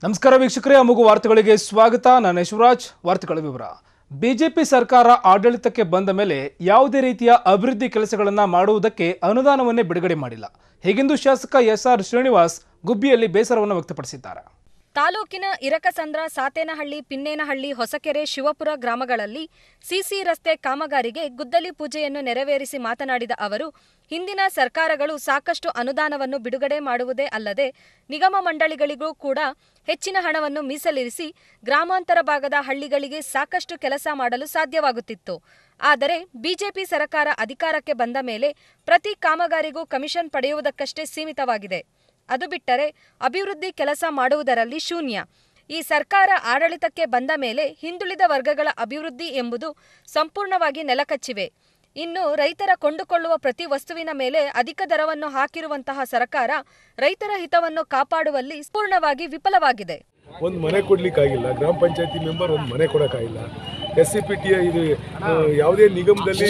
ನಮಸ್ಕಾರ ವೀಕ್ಷಕರೇ ಅಮುಗು ವಾರ್ತೆಗಳಿಗೆ ಸ್ವಾಗತ ನಾನು ಯಶವರಾಜ್ ವಾರ್ತೆಗಳ ವಿವರ ಬಿಜೆಪಿ ಸರ್ಕಾರ ಆಡಳಿತಕ್ಕೆ ಬಂದ ಮೇಲೆ ಯಾವುದೇ ರೀತಿಯ ಅಭಿವೃದ್ಧಿ ಕೆಲಸಗಳನ್ನು ಮಾಡುವುದಕ್ಕೆ ಅನುದಾನವನ್ನೇ ಬಿಡುಗಡೆ ಮಾಡಿಲ್ಲ ಹೀಗೆಂದು ಶಾಸಕ ಎಸ್ ಆರ್ ಶ್ರೀನಿವಾಸ್ ಗುಬ್ಬಿಯಲ್ಲಿ ಬೇಸರವನ್ನು ವ್ಯಕ್ತಪಡಿಸಿದ್ದಾರೆ ತಾಲೂಕಿನ ಇರಕಸಂದ್ರ ಸಾತೇನಹಳ್ಳಿ ಪಿನ್ನೇನಹಳ್ಳಿ ಹೊಸಕೆರೆ ಶಿವಪುರ ಗ್ರಾಮಗಳಲ್ಲಿ ಸಿಸಿ ರಸ್ತೆ ಕಾಮಗಾರಿಗೆ ಗುದ್ದಲಿ ಪೂಜೆಯನ್ನು ನೆರವೇರಿಸಿ ಮಾತನಾಡಿದ ಅವರು ಹಿಂದಿನ ಸರ್ಕಾರಗಳು ಸಾಕಷ್ಟು ಅನುದಾನವನ್ನು ಬಿಡುಗಡೆ ಮಾಡುವುದೇ ಅಲ್ಲದೆ ನಿಗಮ ಮಂಡಳಿಗಳಿಗೂ ಕೂಡ ಹೆಚ್ಚಿನ ಹಣವನ್ನು ಮೀಸಲಿರಿಸಿ ಗ್ರಾಮಾಂತರ ಭಾಗದ ಹಳ್ಳಿಗಳಿಗೆ ಸಾಕಷ್ಟು ಕೆಲಸ ಮಾಡಲು ಸಾಧ್ಯವಾಗುತ್ತಿತ್ತು ಆದರೆ ಬಿಜೆಪಿ ಸರ್ಕಾರ ಅಧಿಕಾರಕ್ಕೆ ಬಂದ ಮೇಲೆ ಪ್ರತಿ ಕಾಮಗಾರಿಗೂ ಕಮಿಷನ್ ಪಡೆಯುವುದಕ್ಕಷ್ಟೇ ಸೀಮಿತವಾಗಿದೆ ಅದು ಬಿಟ್ಟರೆ ಅಭಿವೃದ್ಧಿ ಕೆಲಸ ಮಾಡುವುದರಲ್ಲಿ ಶೂನ್ಯ ಈ ಸರ್ಕಾರ ಆಡಳಿತಕ್ಕೆ ಬಂದ ಮೇಲೆ ಹಿಂದುಳಿದ ವರ್ಗಗಳ ಅಭಿವೃದ್ಧಿ ಎಂಬುದು ಸಂಪೂರ್ಣವಾಗಿ ನೆಲಕಚ್ಚಿವೆ ಇನ್ನು ರೈತರ ಕೊಂಡುಕೊಳ್ಳುವ ಪ್ರತಿ ವಸ್ತುವಿನ ಮೇಲೆ ಅಧಿಕ ದರವನ್ನು ಹಾಕಿರುವಂತಹ ಸರ್ಕಾರ ರೈತರ ಹಿತವನ್ನು ಕಾಪಾಡುವಲ್ಲಿ ಪೂರ್ಣವಾಗಿ ವಿಫಲವಾಗಿದೆ ಒಂದು ಮನೆ ಕೊಡ್ಲಿಕ್ಕಾಗಿಲ್ಲ ಗ್ರಾಮ ಪಂಚಾಯತಿ ಮೆಂಬರ್ ಒಂದು ಮನೆ ಕೊಡೋಕ್ಕಾಗಿಲ್ಲ ಎಸ್ ಸಿ ಪಿ ಟಿ ಇದು ಆ, ಯಾವುದೇ ನಿಗಮದಲ್ಲಿ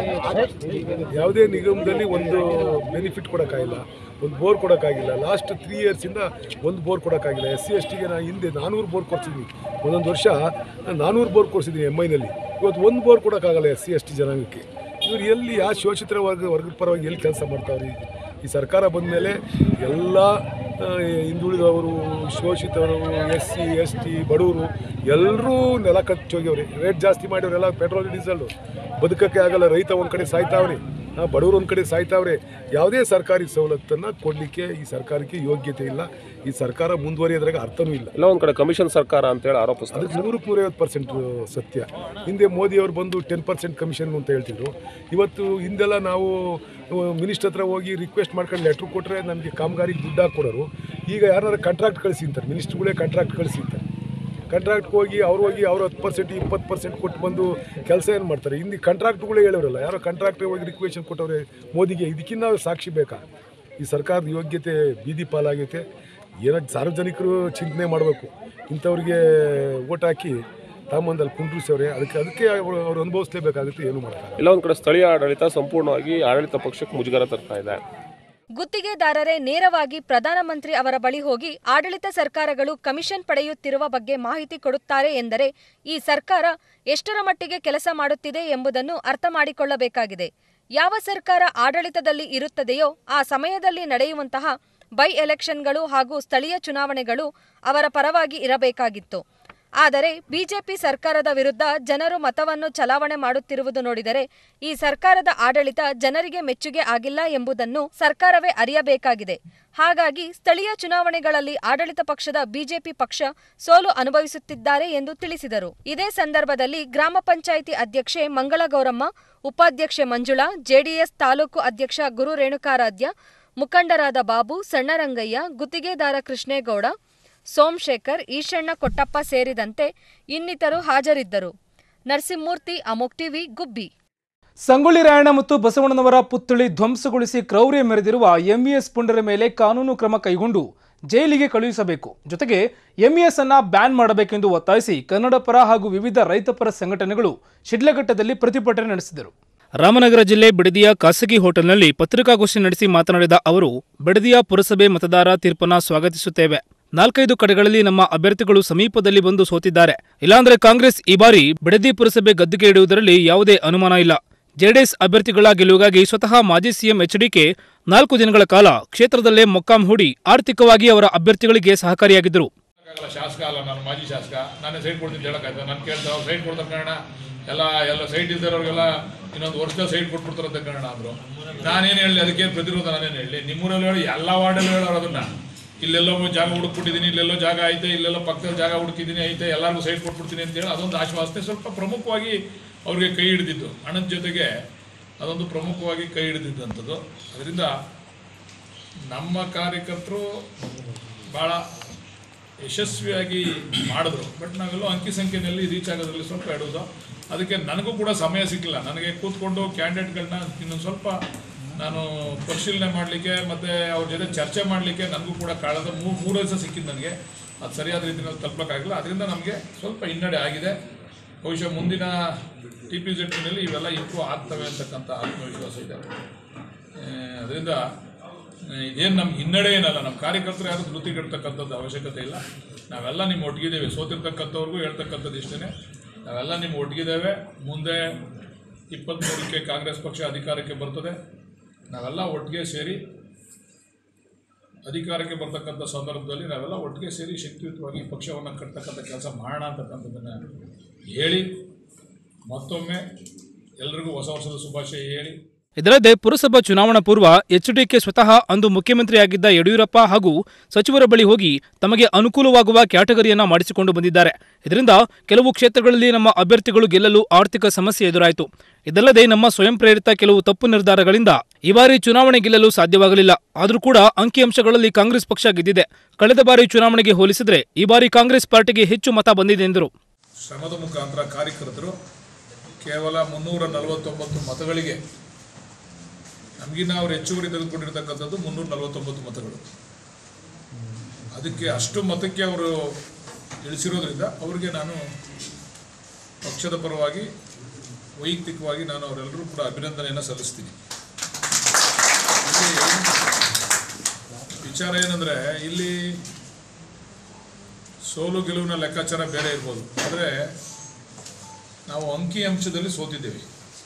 ಯಾವುದೇ ನಿಗಮದಲ್ಲಿ ಒಂದು ಬೆನಿಫಿಟ್ ಕೊಡೋಕ್ಕಾಗಿಲ್ಲ ಒಂದು ಬೋರ್ ಕೊಡೋಕ್ಕಾಗಿಲ್ಲ ಲಾಸ್ಟ್ ತ್ರೀ ಇಯರ್ಸಿಂದ ಒಂದು ಬೋರ್ ಕೊಡೋಕ್ಕಾಗಿಲ್ಲ ಎಸ್ ಸಿ ಎಸ್ ಟಿಗೆ ನಾನು ಹಿಂದೆ ನಾನ್ನೂರು ಬೋರ್ ಕೊಡ್ಸಿದ್ವಿ ಒಂದೊಂದು ವರ್ಷ ನಾನ್ನೂರು ಬೋರ್ ಕೊಡ್ಸಿದ್ದೀನಿ ಎಮ್ ಐನಲ್ಲಿ ಇವತ್ತು ಒಂದು ಬೋರ್ ಕೊಡೋಕ್ಕಾಗಲ್ಲ ಎಸ್ ಸಿ ಎಸ್ ಟಿ ಜನಾಂಗಕ್ಕೆ ಇವ್ರು ಎಲ್ಲಿ ಯಾವ ಶೋಷಿತರ ವರ್ಗ ವರ್ಗದ ಪರವಾಗಿ ಎಲ್ಲಿ ಕೆಲಸ ಮಾಡ್ತಾವ್ರಿ ಈ ಸರ್ಕಾರ ಬಂದ ಮೇಲೆ ಎಲ್ಲ ಆ, ಹಿಂದುಳಿದವರು ಶೋಷಿತರು ಎಸ್ ಸಿ ಎಸ್ ಟಿ ಬಡವರು ಎಲ್ಲರೂ ನೆಲ ಕಚ್ಚೋಗ್ಯವ್ರಿ ರೇಟ್ ಜಾಸ್ತಿ ಮಾಡ್ಯವ್ರೆಲ್ಲ ಪೆಟ್ರೋಲ್ ಡೀಸೆಲ್ಲು ಬದುಕಕ್ಕೆ ಆಗಲ್ಲ ರೈತ ಒಂದು ಕಡೆ ಸಾಯ್ತಾವ್ರಿ ಆ, ಬಡವರು ಒಂದು ಕಡೆ ಸಾಯ್ತಾವ್ರೆ ಯಾವುದೇ ಸರ್ಕಾರಿ ಸವಲತ್ತನ್ನು ಕೊಡಲಿಕ್ಕೆ ಈ ಸರ್ಕಾರಕ್ಕೆ ಯೋಗ್ಯತೆ ಇಲ್ಲ ಈ ಸರ್ಕಾರ ಮುಂದುವರಿಯೋದ್ರಾಗ ಅರ್ಥನೂ ಇಲ್ಲ ಎಲ್ಲ ಒಂದ್ ಕಡೆ ಕಮಿಷನ್ ಸರ್ಕಾರ ಅಂತೇಳಿ ಆರೋಪಿಸ್ತಾರೆ ಅದಕ್ಕೆ ನೂರಕ್ಕೆ ನೂರೈವತ್ತು ಪರ್ಸೆಂಟ್ ಸತ್ಯ ಹಿಂದೆ ಮೋದಿಯವರು ಬಂದು ಟೆನ್ ಪರ್ಸೆಂಟ್ ಕಮಿಷನ್ ಅಂತ ಹೇಳ್ತಿದ್ರು ಇವತ್ತು ಹಿಂದೆಲ್ಲ ನಾವು ಮಿನಿಸ್ಟರ್ ಹತ್ರ ಹೋಗಿ ರಿಕ್ವೆಸ್ಟ್ ಮಾಡ್ಕೊಂಡು ಲೆಟ್ರ್ ಕೊಟ್ಟರೆ ನಮಗೆ ಕಾಮಗಾರಿಗೆ ದುಡ್ಡು ಹಾಕ್ಕೊಡೋರು ಈಗ ಯಾರು ಕಾಂಟ್ರಾಕ್ಟ್ ಕಳಿಸಿ ಅಂತಾರೆ ಮಿನಿಸ್ಟ್ರುಗಳೇ ಕಾಂಟ್ರಾಕ್ಟ್ ಕಳಿಸಿ ಅಂತಾರೆ ಕಾಂಟ್ರಾಕ್ಟ್ಗೆ ಹೋಗಿ ಅವ್ರು ಹೋಗಿ ಅವ್ರು ಹತ್ತು ಪರ್ಸೆಂಟ್ ಇಪ್ಪತ್ತು ಪರ್ಸೆಂಟ್ ಕೊಟ್ಟು ಬಂದು ಕೆಲಸ ಏನು ಮಾಡ್ತಾರೆ ಹಿಂದೆ ಕಾಂಟ್ರಾಕ್ಟ್ಗಳೇ ಹೇಳೋರಲ್ಲ ಯಾರೋ ಕಾಂಟ್ರಾಕ್ಟ್ ಹೋಗಿ ರಿಕ್ವೆಷನ್ ಕೊಟ್ಟವ್ರೆ ಮೋದಿಗೆ ಇದಕ್ಕಿಂತ ಸಾಕ್ಷಿ ಬೇಕಾ ಈ ಸರ್ಕಾರದ ಯೋಗ್ಯತೆ ಬೀದಿ ಪಾಲಾಗೈತೆ ಏನೋ ಸಾರ್ವಜನಿಕರು ಚಿಂತನೆ ಮಾಡಬೇಕು ಇಂಥವ್ರಿಗೆ ಓಟ್ ಹಾಕಿ ತಾಮಂದಲ್ಲಿ ಕುಂಡ್ರಿಸವ್ರೆ ಅದಕ್ಕೆ ಅದಕ್ಕೆ ಅವ್ರು ಅವ್ರು ಅನುಭವಿಸ್ಲೇಬೇಕಾಗುತ್ತೆ ಏನು ಮಾಡ್ತಾರೆ ಎಲ್ಲ ಒಂದ್ ಕಡೆ ಸ್ಥಳೀಯ ಆಡಳಿತ ಸಂಪೂರ್ಣವಾಗಿ ಆಡಳಿತ ಪಕ್ಷಕ್ಕೆ ಮುಜುಗರ ತರ್ತಾ ಇದೆ ಗುತ್ತಿಗೆದಾರರೇ ನೇರವಾಗಿ ಪ್ರಧಾನಮಂತ್ರಿ ಅವರ ಬಳಿ ಹೋಗಿ ಆಡಳಿತ ಸರ್ಕಾರಗಳು ಕಮಿಷನ್ ಪಡೆಯುತ್ತಿರುವ ಬಗ್ಗೆ ಮಾಹಿತಿ ಕೊಡುತ್ತಾರೆ ಎಂದರೆ ಈ ಸರ್ಕಾರ ಎಷ್ಟರ ಮಟ್ಟಿಗೆ ಕೆಲಸ ಮಾಡುತ್ತಿದೆ ಎಂಬುದನ್ನು ಅರ್ಥ ಮಾಡಿಕೊಳ್ಳಬೇಕಾಗಿದೆ ಯಾವ ಸರ್ಕಾರ ಆಡಳಿತದಲ್ಲಿ ಇರುತ್ತದೆಯೋ ಆ ಸಮಯದಲ್ಲಿ ನಡೆಯುವಂತಹ ಬೈ ಎಲೆಕ್ಷನ್ಗಳು ಹಾಗೂ ಸ್ಥಳೀಯ ಚುನಾವಣೆಗಳು ಅವರ ಪರವಾಗಿ ಇರಬೇಕಾಗಿತ್ತು ಆದರೆ ಬಿಜೆಪಿ ಸರ್ಕಾರದ ವಿರುದ್ಧ ಜನರು ಮತವನ್ನು ಚಲಾವಣೆ ಮಾಡುತ್ತಿರುವುದು ನೋಡಿದರೆ ಈ ಸರ್ಕಾರದ ಆಡಳಿತ ಜನರಿಗೆ ಮೆಚ್ಚುಗೆ ಆಗಿಲ್ಲ ಎಂಬುದನ್ನು ಸರ್ಕಾರವೇ ಅರಿಯಬೇಕಾಗಿದೆ ಹಾಗಾಗಿ ಸ್ಥಳೀಯ ಚುನಾವಣೆಗಳಲ್ಲಿ ಆಡಳಿತ ಪಕ್ಷದ ಬಿಜೆಪಿ ಪಕ್ಷ ಸೋಲು ಅನುಭವಿಸುತ್ತಿದ್ದಾರೆ ಎಂದು ತಿಳಿಸಿದರು ಇದೇ ಸಂದರ್ಭದಲ್ಲಿ ಗ್ರಾಮ ಪಂಚಾಯಿತಿ ಅಧ್ಯಕ್ಷೆ ಮಂಗಳಗೌರಮ್ಮ ಉಪಾಧ್ಯಕ್ಷೆ ಮಂಜುಳಾ ಜೆಡಿಎಸ್ ತಾಲೂಕು ಅಧ್ಯಕ್ಷ ಗುರು ರೇಣುಕಾರಾಧ್ಯ ಮುಖಂಡರಾದ ಬಾಬು ಸಣ್ಣರಂಗಯ್ಯ ಗುತ್ತಿಗೆದಾರ ಕೃಷ್ಣೇಗೌಡ ಸೋಮಶೇಖರ್ ಈಶಣ್ಣ ಕೊಟ್ಟಪ್ಪ ಸೇರಿದಂತೆ ಇನ್ನಿತರು ಹಾಜರಿದ್ದರು ನರಸಿಂಹಮೂರ್ತಿ ಅಮೋಕ್ ಟಿವಿ ಗುಬ್ಬಿ ಸಂಗೊಳ್ಳಿ ರಾಯಣ್ಣ ಮತ್ತು ಬಸವಣ್ಣನವರ ಪುತ್ಥಳಿ ಧ್ವಂಸಗೊಳಿಸಿ ಕ್ರೌರ್ಯ ಮೆರೆದಿರುವ ಎಂಇಎಸ್ ಪುಂಡರ ಮೇಲೆ ಕಾನೂನು ಕ್ರಮ ಕೈಗೊಂಡು ಜೈಲಿಗೆ ಕಳುಹಿಸಬೇಕು ಜೊತೆಗೆ ಎಂಇಎಸ್ ಅನ್ನ ಬ್ಯಾನ್ ಮಾಡಬೇಕೆಂದು ಒತ್ತಾಯಿಸಿ ಕನ್ನಡ ಪರ ಹಾಗೂ ವಿವಿಧ ರೈತಪರ ಸಂಘಟನೆಗಳು ಶಿಡ್ಲಘಟ್ಟದಲ್ಲಿ ಪ್ರತಿಭಟನೆ ನಡೆಸಿದರು ರಾಮನಗರ ಜಿಲ್ಲೆ ಬಿಡದಿಯ ಖಾಸಗಿ ಹೋಟೆಲ್ನಲ್ಲಿ ಪತ್ರಿಕಾಗೋಷ್ಠಿ ನಡೆಸಿ ಮಾತನಾಡಿದ ಅವರು ಬಿಡದಿಯ ಪುರಸಭೆ ಮತದಾರ ತೀರ್ಪನ್ನ ಸ್ವಾಗತಿಸುತ್ತೇವೆ ನಾಲ್ಕೈದು ಕಡೆಗಳಲ್ಲಿ ನಮ್ಮ ಅಭ್ಯರ್ಥಿಗಳು ಸಮೀಪದಲ್ಲಿ ಬಂದು ಸೋತಿದ್ದಾರೆ ಇಲ್ಲಾಂದ್ರೆ ಕಾಂಗ್ರೆಸ್ ಈ ಬಾರಿ ಬಿಡದಿ ಪುರಸಭೆ ಗದ್ದುಗೆ ಇಡುವುದರಲ್ಲಿ ಯಾವುದೇ ಅನುಮಾನ ಇಲ್ಲ ಜೆಡಿಎಸ್ ಅಭ್ಯರ್ಥಿಗಳ ಗೆಲುವಿಗಾಗಿ ಸ್ವತಃ ಮಾಜಿ ಸಿಎಂ ಎಚ್ಡಿಕೆ ನಾಲ್ಕು ದಿನಗಳ ಕಾಲ ಕ್ಷೇತ್ರದಲ್ಲೇ ಮೊಕ್ಕಾಂ ಹೂಡಿ ಆರ್ಥಿಕವಾಗಿ ಅವರ ಅಭ್ಯರ್ಥಿಗಳಿಗೆ ಸಹಕಾರಿಯಾಗಿದ್ದರು ಆಗಲ್ಲ ಶಾಸಕ ಅಲ್ಲ ನಾನು ಮಾಜಿ ಶಾಸಕ ನಾನೇ ಸೈಟ್ ಕೊಡ್ತೀನಿ ಹೇಳಕ್ಕಾಯ್ತು ನಾನು ಕೇಳ್ತಾ ಸೈಟ್ ಕೊಡ್ತಾರೆ ಕಾರಣ ಎಲ್ಲ ಎಲ್ಲ ಸೈಟ್ ಇದ್ದವ್ರಿಗೆಲ್ಲ ಇನ್ನೊಂದು ವರ್ಷದಲ್ಲಿ ಸೈಟ್ ಕೊಟ್ಬಿಡ್ತಾರಂತ ಕಾರಣ ಅಂದರು ನಾನೇನು ಹೇಳಿ ಅದಕ್ಕೇನು ಪ್ರತಿರೋಧ ನಾನೇನು ಹೇಳಿ ನಿಮ್ಮೂರಲ್ಲಿ ಹೇಳಿ ಎಲ್ಲ ವಾರ್ಡಲ್ಲಿ ಹೇಳೋರು ಅದನ್ನ ಇಲ್ಲೆಲ್ಲೋ ಜಾಗ ಹುಡುಕ್ಬಿಟ್ಟಿದ್ದೀನಿ ಇಲ್ಲೆಲ್ಲೋ ಜಾಗ ಐತೆ ಇಲ್ಲೆಲ್ಲೋ ಪಕ್ಕದಲ್ಲಿ ಜಾಗ ಹುಡುಕಿದ್ದೀನಿ ಐತೆ ಎಲ್ಲರಿಗೂ ಸೈಟ್ ಕೊಟ್ಬಿಡ್ತೀನಿ ಅಂತ ಹೇಳಿ ಅದೊಂದು ಆಶ್ವಾಸನೆ ಸ್ವಲ್ಪ ಪ್ರಮುಖವಾಗಿ ಅವ್ರಿಗೆ ಕೈ ಹಿಡಿದಿತ್ತು ಹಣದ ಜೊತೆಗೆ ಅದೊಂದು ಪ್ರಮುಖವಾಗಿ ಕೈ ಹಿಡಿದಿದ್ದಂಥದ್ದು ಅದರಿಂದ ನಮ್ಮ ಕಾರ್ಯಕರ್ತರು ಭಾಳ ಯಶಸ್ವಿಯಾಗಿ ಮಾಡಿದ್ರು ಬಟ್ ನಾವೆಲ್ಲೋ ಅಂಕಿ ಸಂಖ್ಯೆಯಲ್ಲಿ ರೀಚ್ ಆಗೋದ್ರಲ್ಲಿ ಸ್ವಲ್ಪ ಇಡೋದು ಅದಕ್ಕೆ ನನಗೂ ಕೂಡ ಸಮಯ ಸಿಕ್ಕಿಲ್ಲ ನನಗೆ ಕೂತ್ಕೊಂಡು ಕ್ಯಾಂಡಿಡೇಟ್ಗಳನ್ನ ಇನ್ನೊಂದು ಸ್ವಲ್ಪ ನಾನು ಪರಿಶೀಲನೆ ಮಾಡಲಿಕ್ಕೆ ಮತ್ತು ಅವ್ರ ಜೊತೆ ಚರ್ಚೆ ಮಾಡಲಿಕ್ಕೆ ನನಗೂ ಕೂಡ ಕಳೆದ ಮೂರು ಮೂರು ದಿವಸ ಸಿಕ್ಕಿದ್ದು ನನಗೆ ಅದು ಸರಿಯಾದ ರೀತಿಯಲ್ಲಿ ತಲುಪಕ್ಕಾಗಿಲ್ಲ ಅದರಿಂದ ನಮಗೆ ಸ್ವಲ್ಪ ಹಿನ್ನಡೆ ಆಗಿದೆ ಬಹುಶಃ ಮುಂದಿನ ಟಿ ಪಿ ಜೆಡ್ನಲ್ಲಿ ಇವೆಲ್ಲ ಇಂಪ್ರೂವ್ ಆಗ್ತವೆ ಅಂತಕ್ಕಂಥ ಆತ್ಮವಿಶ್ವಾಸ ಇದೆ ಅದರಿಂದ ಇದೇನು ನಮ್ಮ ಹಿನ್ನಡೆ ಏನಲ್ಲ ನಮ್ಮ ಕಾರ್ಯಕರ್ತರು ಯಾರು ಧೃತಿಗೆಡ್ತಕ್ಕಂಥದ್ದು ಅವಶ್ಯಕತೆ ಇಲ್ಲ ನಾವೆಲ್ಲ ನಿಮ್ಮ ಒಟ್ಟಿಗಿದ್ದೇವೆ ಸೋತಿರ್ತಕ್ಕಂಥವ್ರಿಗೂ ಹೇಳ್ತಕ್ಕಂಥದ್ದು ಇಷ್ಟೇ ನಾವೆಲ್ಲ ನಿಮ್ಮ ಒಟ್ಟಿಗಿದ್ದೇವೆ ಮುಂದೆ ಇಪ್ಪತ್ತ್ಮೂರಕ್ಕೆ ಕಾಂಗ್ರೆಸ್ ಪಕ್ಷ ಅಧಿಕಾರಕ್ಕೆ ಬರ್ತದೆ ನಾವೆಲ್ಲ ಒಟ್ಟಿಗೆ ಸೇರಿ ಅಧಿಕಾರಕ್ಕೆ ಬರ್ತಕ್ಕಂಥ ಸಂದರ್ಭದಲ್ಲಿ ನಾವೆಲ್ಲ ಒಟ್ಟಿಗೆ ಸೇರಿ ಶಕ್ತಿಯುತವಾಗಿ ಪಕ್ಷವನ್ನು ಕಟ್ತಕ್ಕಂಥ ಕೆಲಸ ಮಾಡೋಣ ಅಂತಕ್ಕಂಥದ್ದನ್ನು ಹೇಳಿ ಮತ್ತೊಮ್ಮೆ ಎಲ್ರಿಗೂ ಹೊಸ ವರ್ಷದ ಶುಭಾಶಯ ಹೇಳಿ ಇದಲ್ಲದೆ ಪುರಸಭಾ ಚುನಾವಣಾ ಪೂರ್ವ ಎಚ್ಡಿಕೆ ಸ್ವತಃ ಅಂದು ಮುಖ್ಯಮಂತ್ರಿಯಾಗಿದ್ದ ಯಡಿಯೂರಪ್ಪ ಹಾಗೂ ಸಚಿವರ ಬಳಿ ಹೋಗಿ ತಮಗೆ ಅನುಕೂಲವಾಗುವ ಕ್ಯಾಟಗರಿಯನ್ನ ಮಾಡಿಸಿಕೊಂಡು ಬಂದಿದ್ದಾರೆ ಇದರಿಂದ ಕೆಲವು ಕ್ಷೇತ್ರಗಳಲ್ಲಿ ನಮ್ಮ ಅಭ್ಯರ್ಥಿಗಳು ಗೆಲ್ಲಲು ಆರ್ಥಿಕ ಸಮಸ್ಯೆ ಎದುರಾಯಿತು ಇದಲ್ಲದೆ ನಮ್ಮ ಸ್ವಯಂ ಪ್ರೇರಿತ ಕೆಲವು ತಪ್ಪು ನಿರ್ಧಾರಗಳಿಂದ ಈ ಬಾರಿ ಚುನಾವಣೆ ಗೆಲ್ಲಲು ಸಾಧ್ಯವಾಗಲಿಲ್ಲ ಆದರೂ ಕೂಡ ಅಂಕಿಅಂಶಗಳಲ್ಲಿ ಕಾಂಗ್ರೆಸ್ ಪಕ್ಷ ಗೆದ್ದಿದೆ ಕಳೆದ ಬಾರಿ ಚುನಾವಣೆಗೆ ಹೋಲಿಸಿದರೆ ಈ ಬಾರಿ ಕಾಂಗ್ರೆಸ್ ಪಾರ್ಟಿಗೆ ಹೆಚ್ಚು ಮತ ಬಂದಿದೆ ಎಂದರು ಶ್ರಮದ ಮುಖಾಂತರ ಕಾರ್ಯಕರ್ತರು ಕೇವಲ ಮುನ್ನೂರ ನಲವತ್ತೊಂಬತ್ತು ಮತಗಳಿಗೆ ನಮಗಿನ್ನ ಅವರು ಹೆಚ್ಚುವರಿ ತೆಗೆದುಕೊಂಡಿರ್ತಕ್ಕಂಥದ್ದು ಮುನ್ನೂರ ನಲವತ್ತೊಂಬತ್ತು ಮತಗಳು ಅದಕ್ಕೆ ಅಷ್ಟು ಮತಕ್ಕೆ ಅವರು ಇಳಿಸಿರೋದ್ರಿಂದ ಅವರಿಗೆ ನಾನು ಪಕ್ಷದ ಪರವಾಗಿ ವೈಯಕ್ತಿಕವಾಗಿ ನಾನು ಅವರೆಲ್ಲರೂ ಕೂಡ ಅಭಿನಂದನೆಯನ್ನು ಸಲ್ಲಿಸ್ತೀನಿ ಇಲ್ಲಿ ವಿಚಾರ ಏನಂದರೆ ಇಲ್ಲಿ ಸೋಲು ಗೆಲುವಿನ ಲೆಕ್ಕಾಚಾರ ಬೇರೆ ಇರ್ಬೋದು ಆದರೆ ನಾವು ಅಂಕಿ ಅಂಶದಲ್ಲಿ ಸೋತಿದ್ದೇವೆ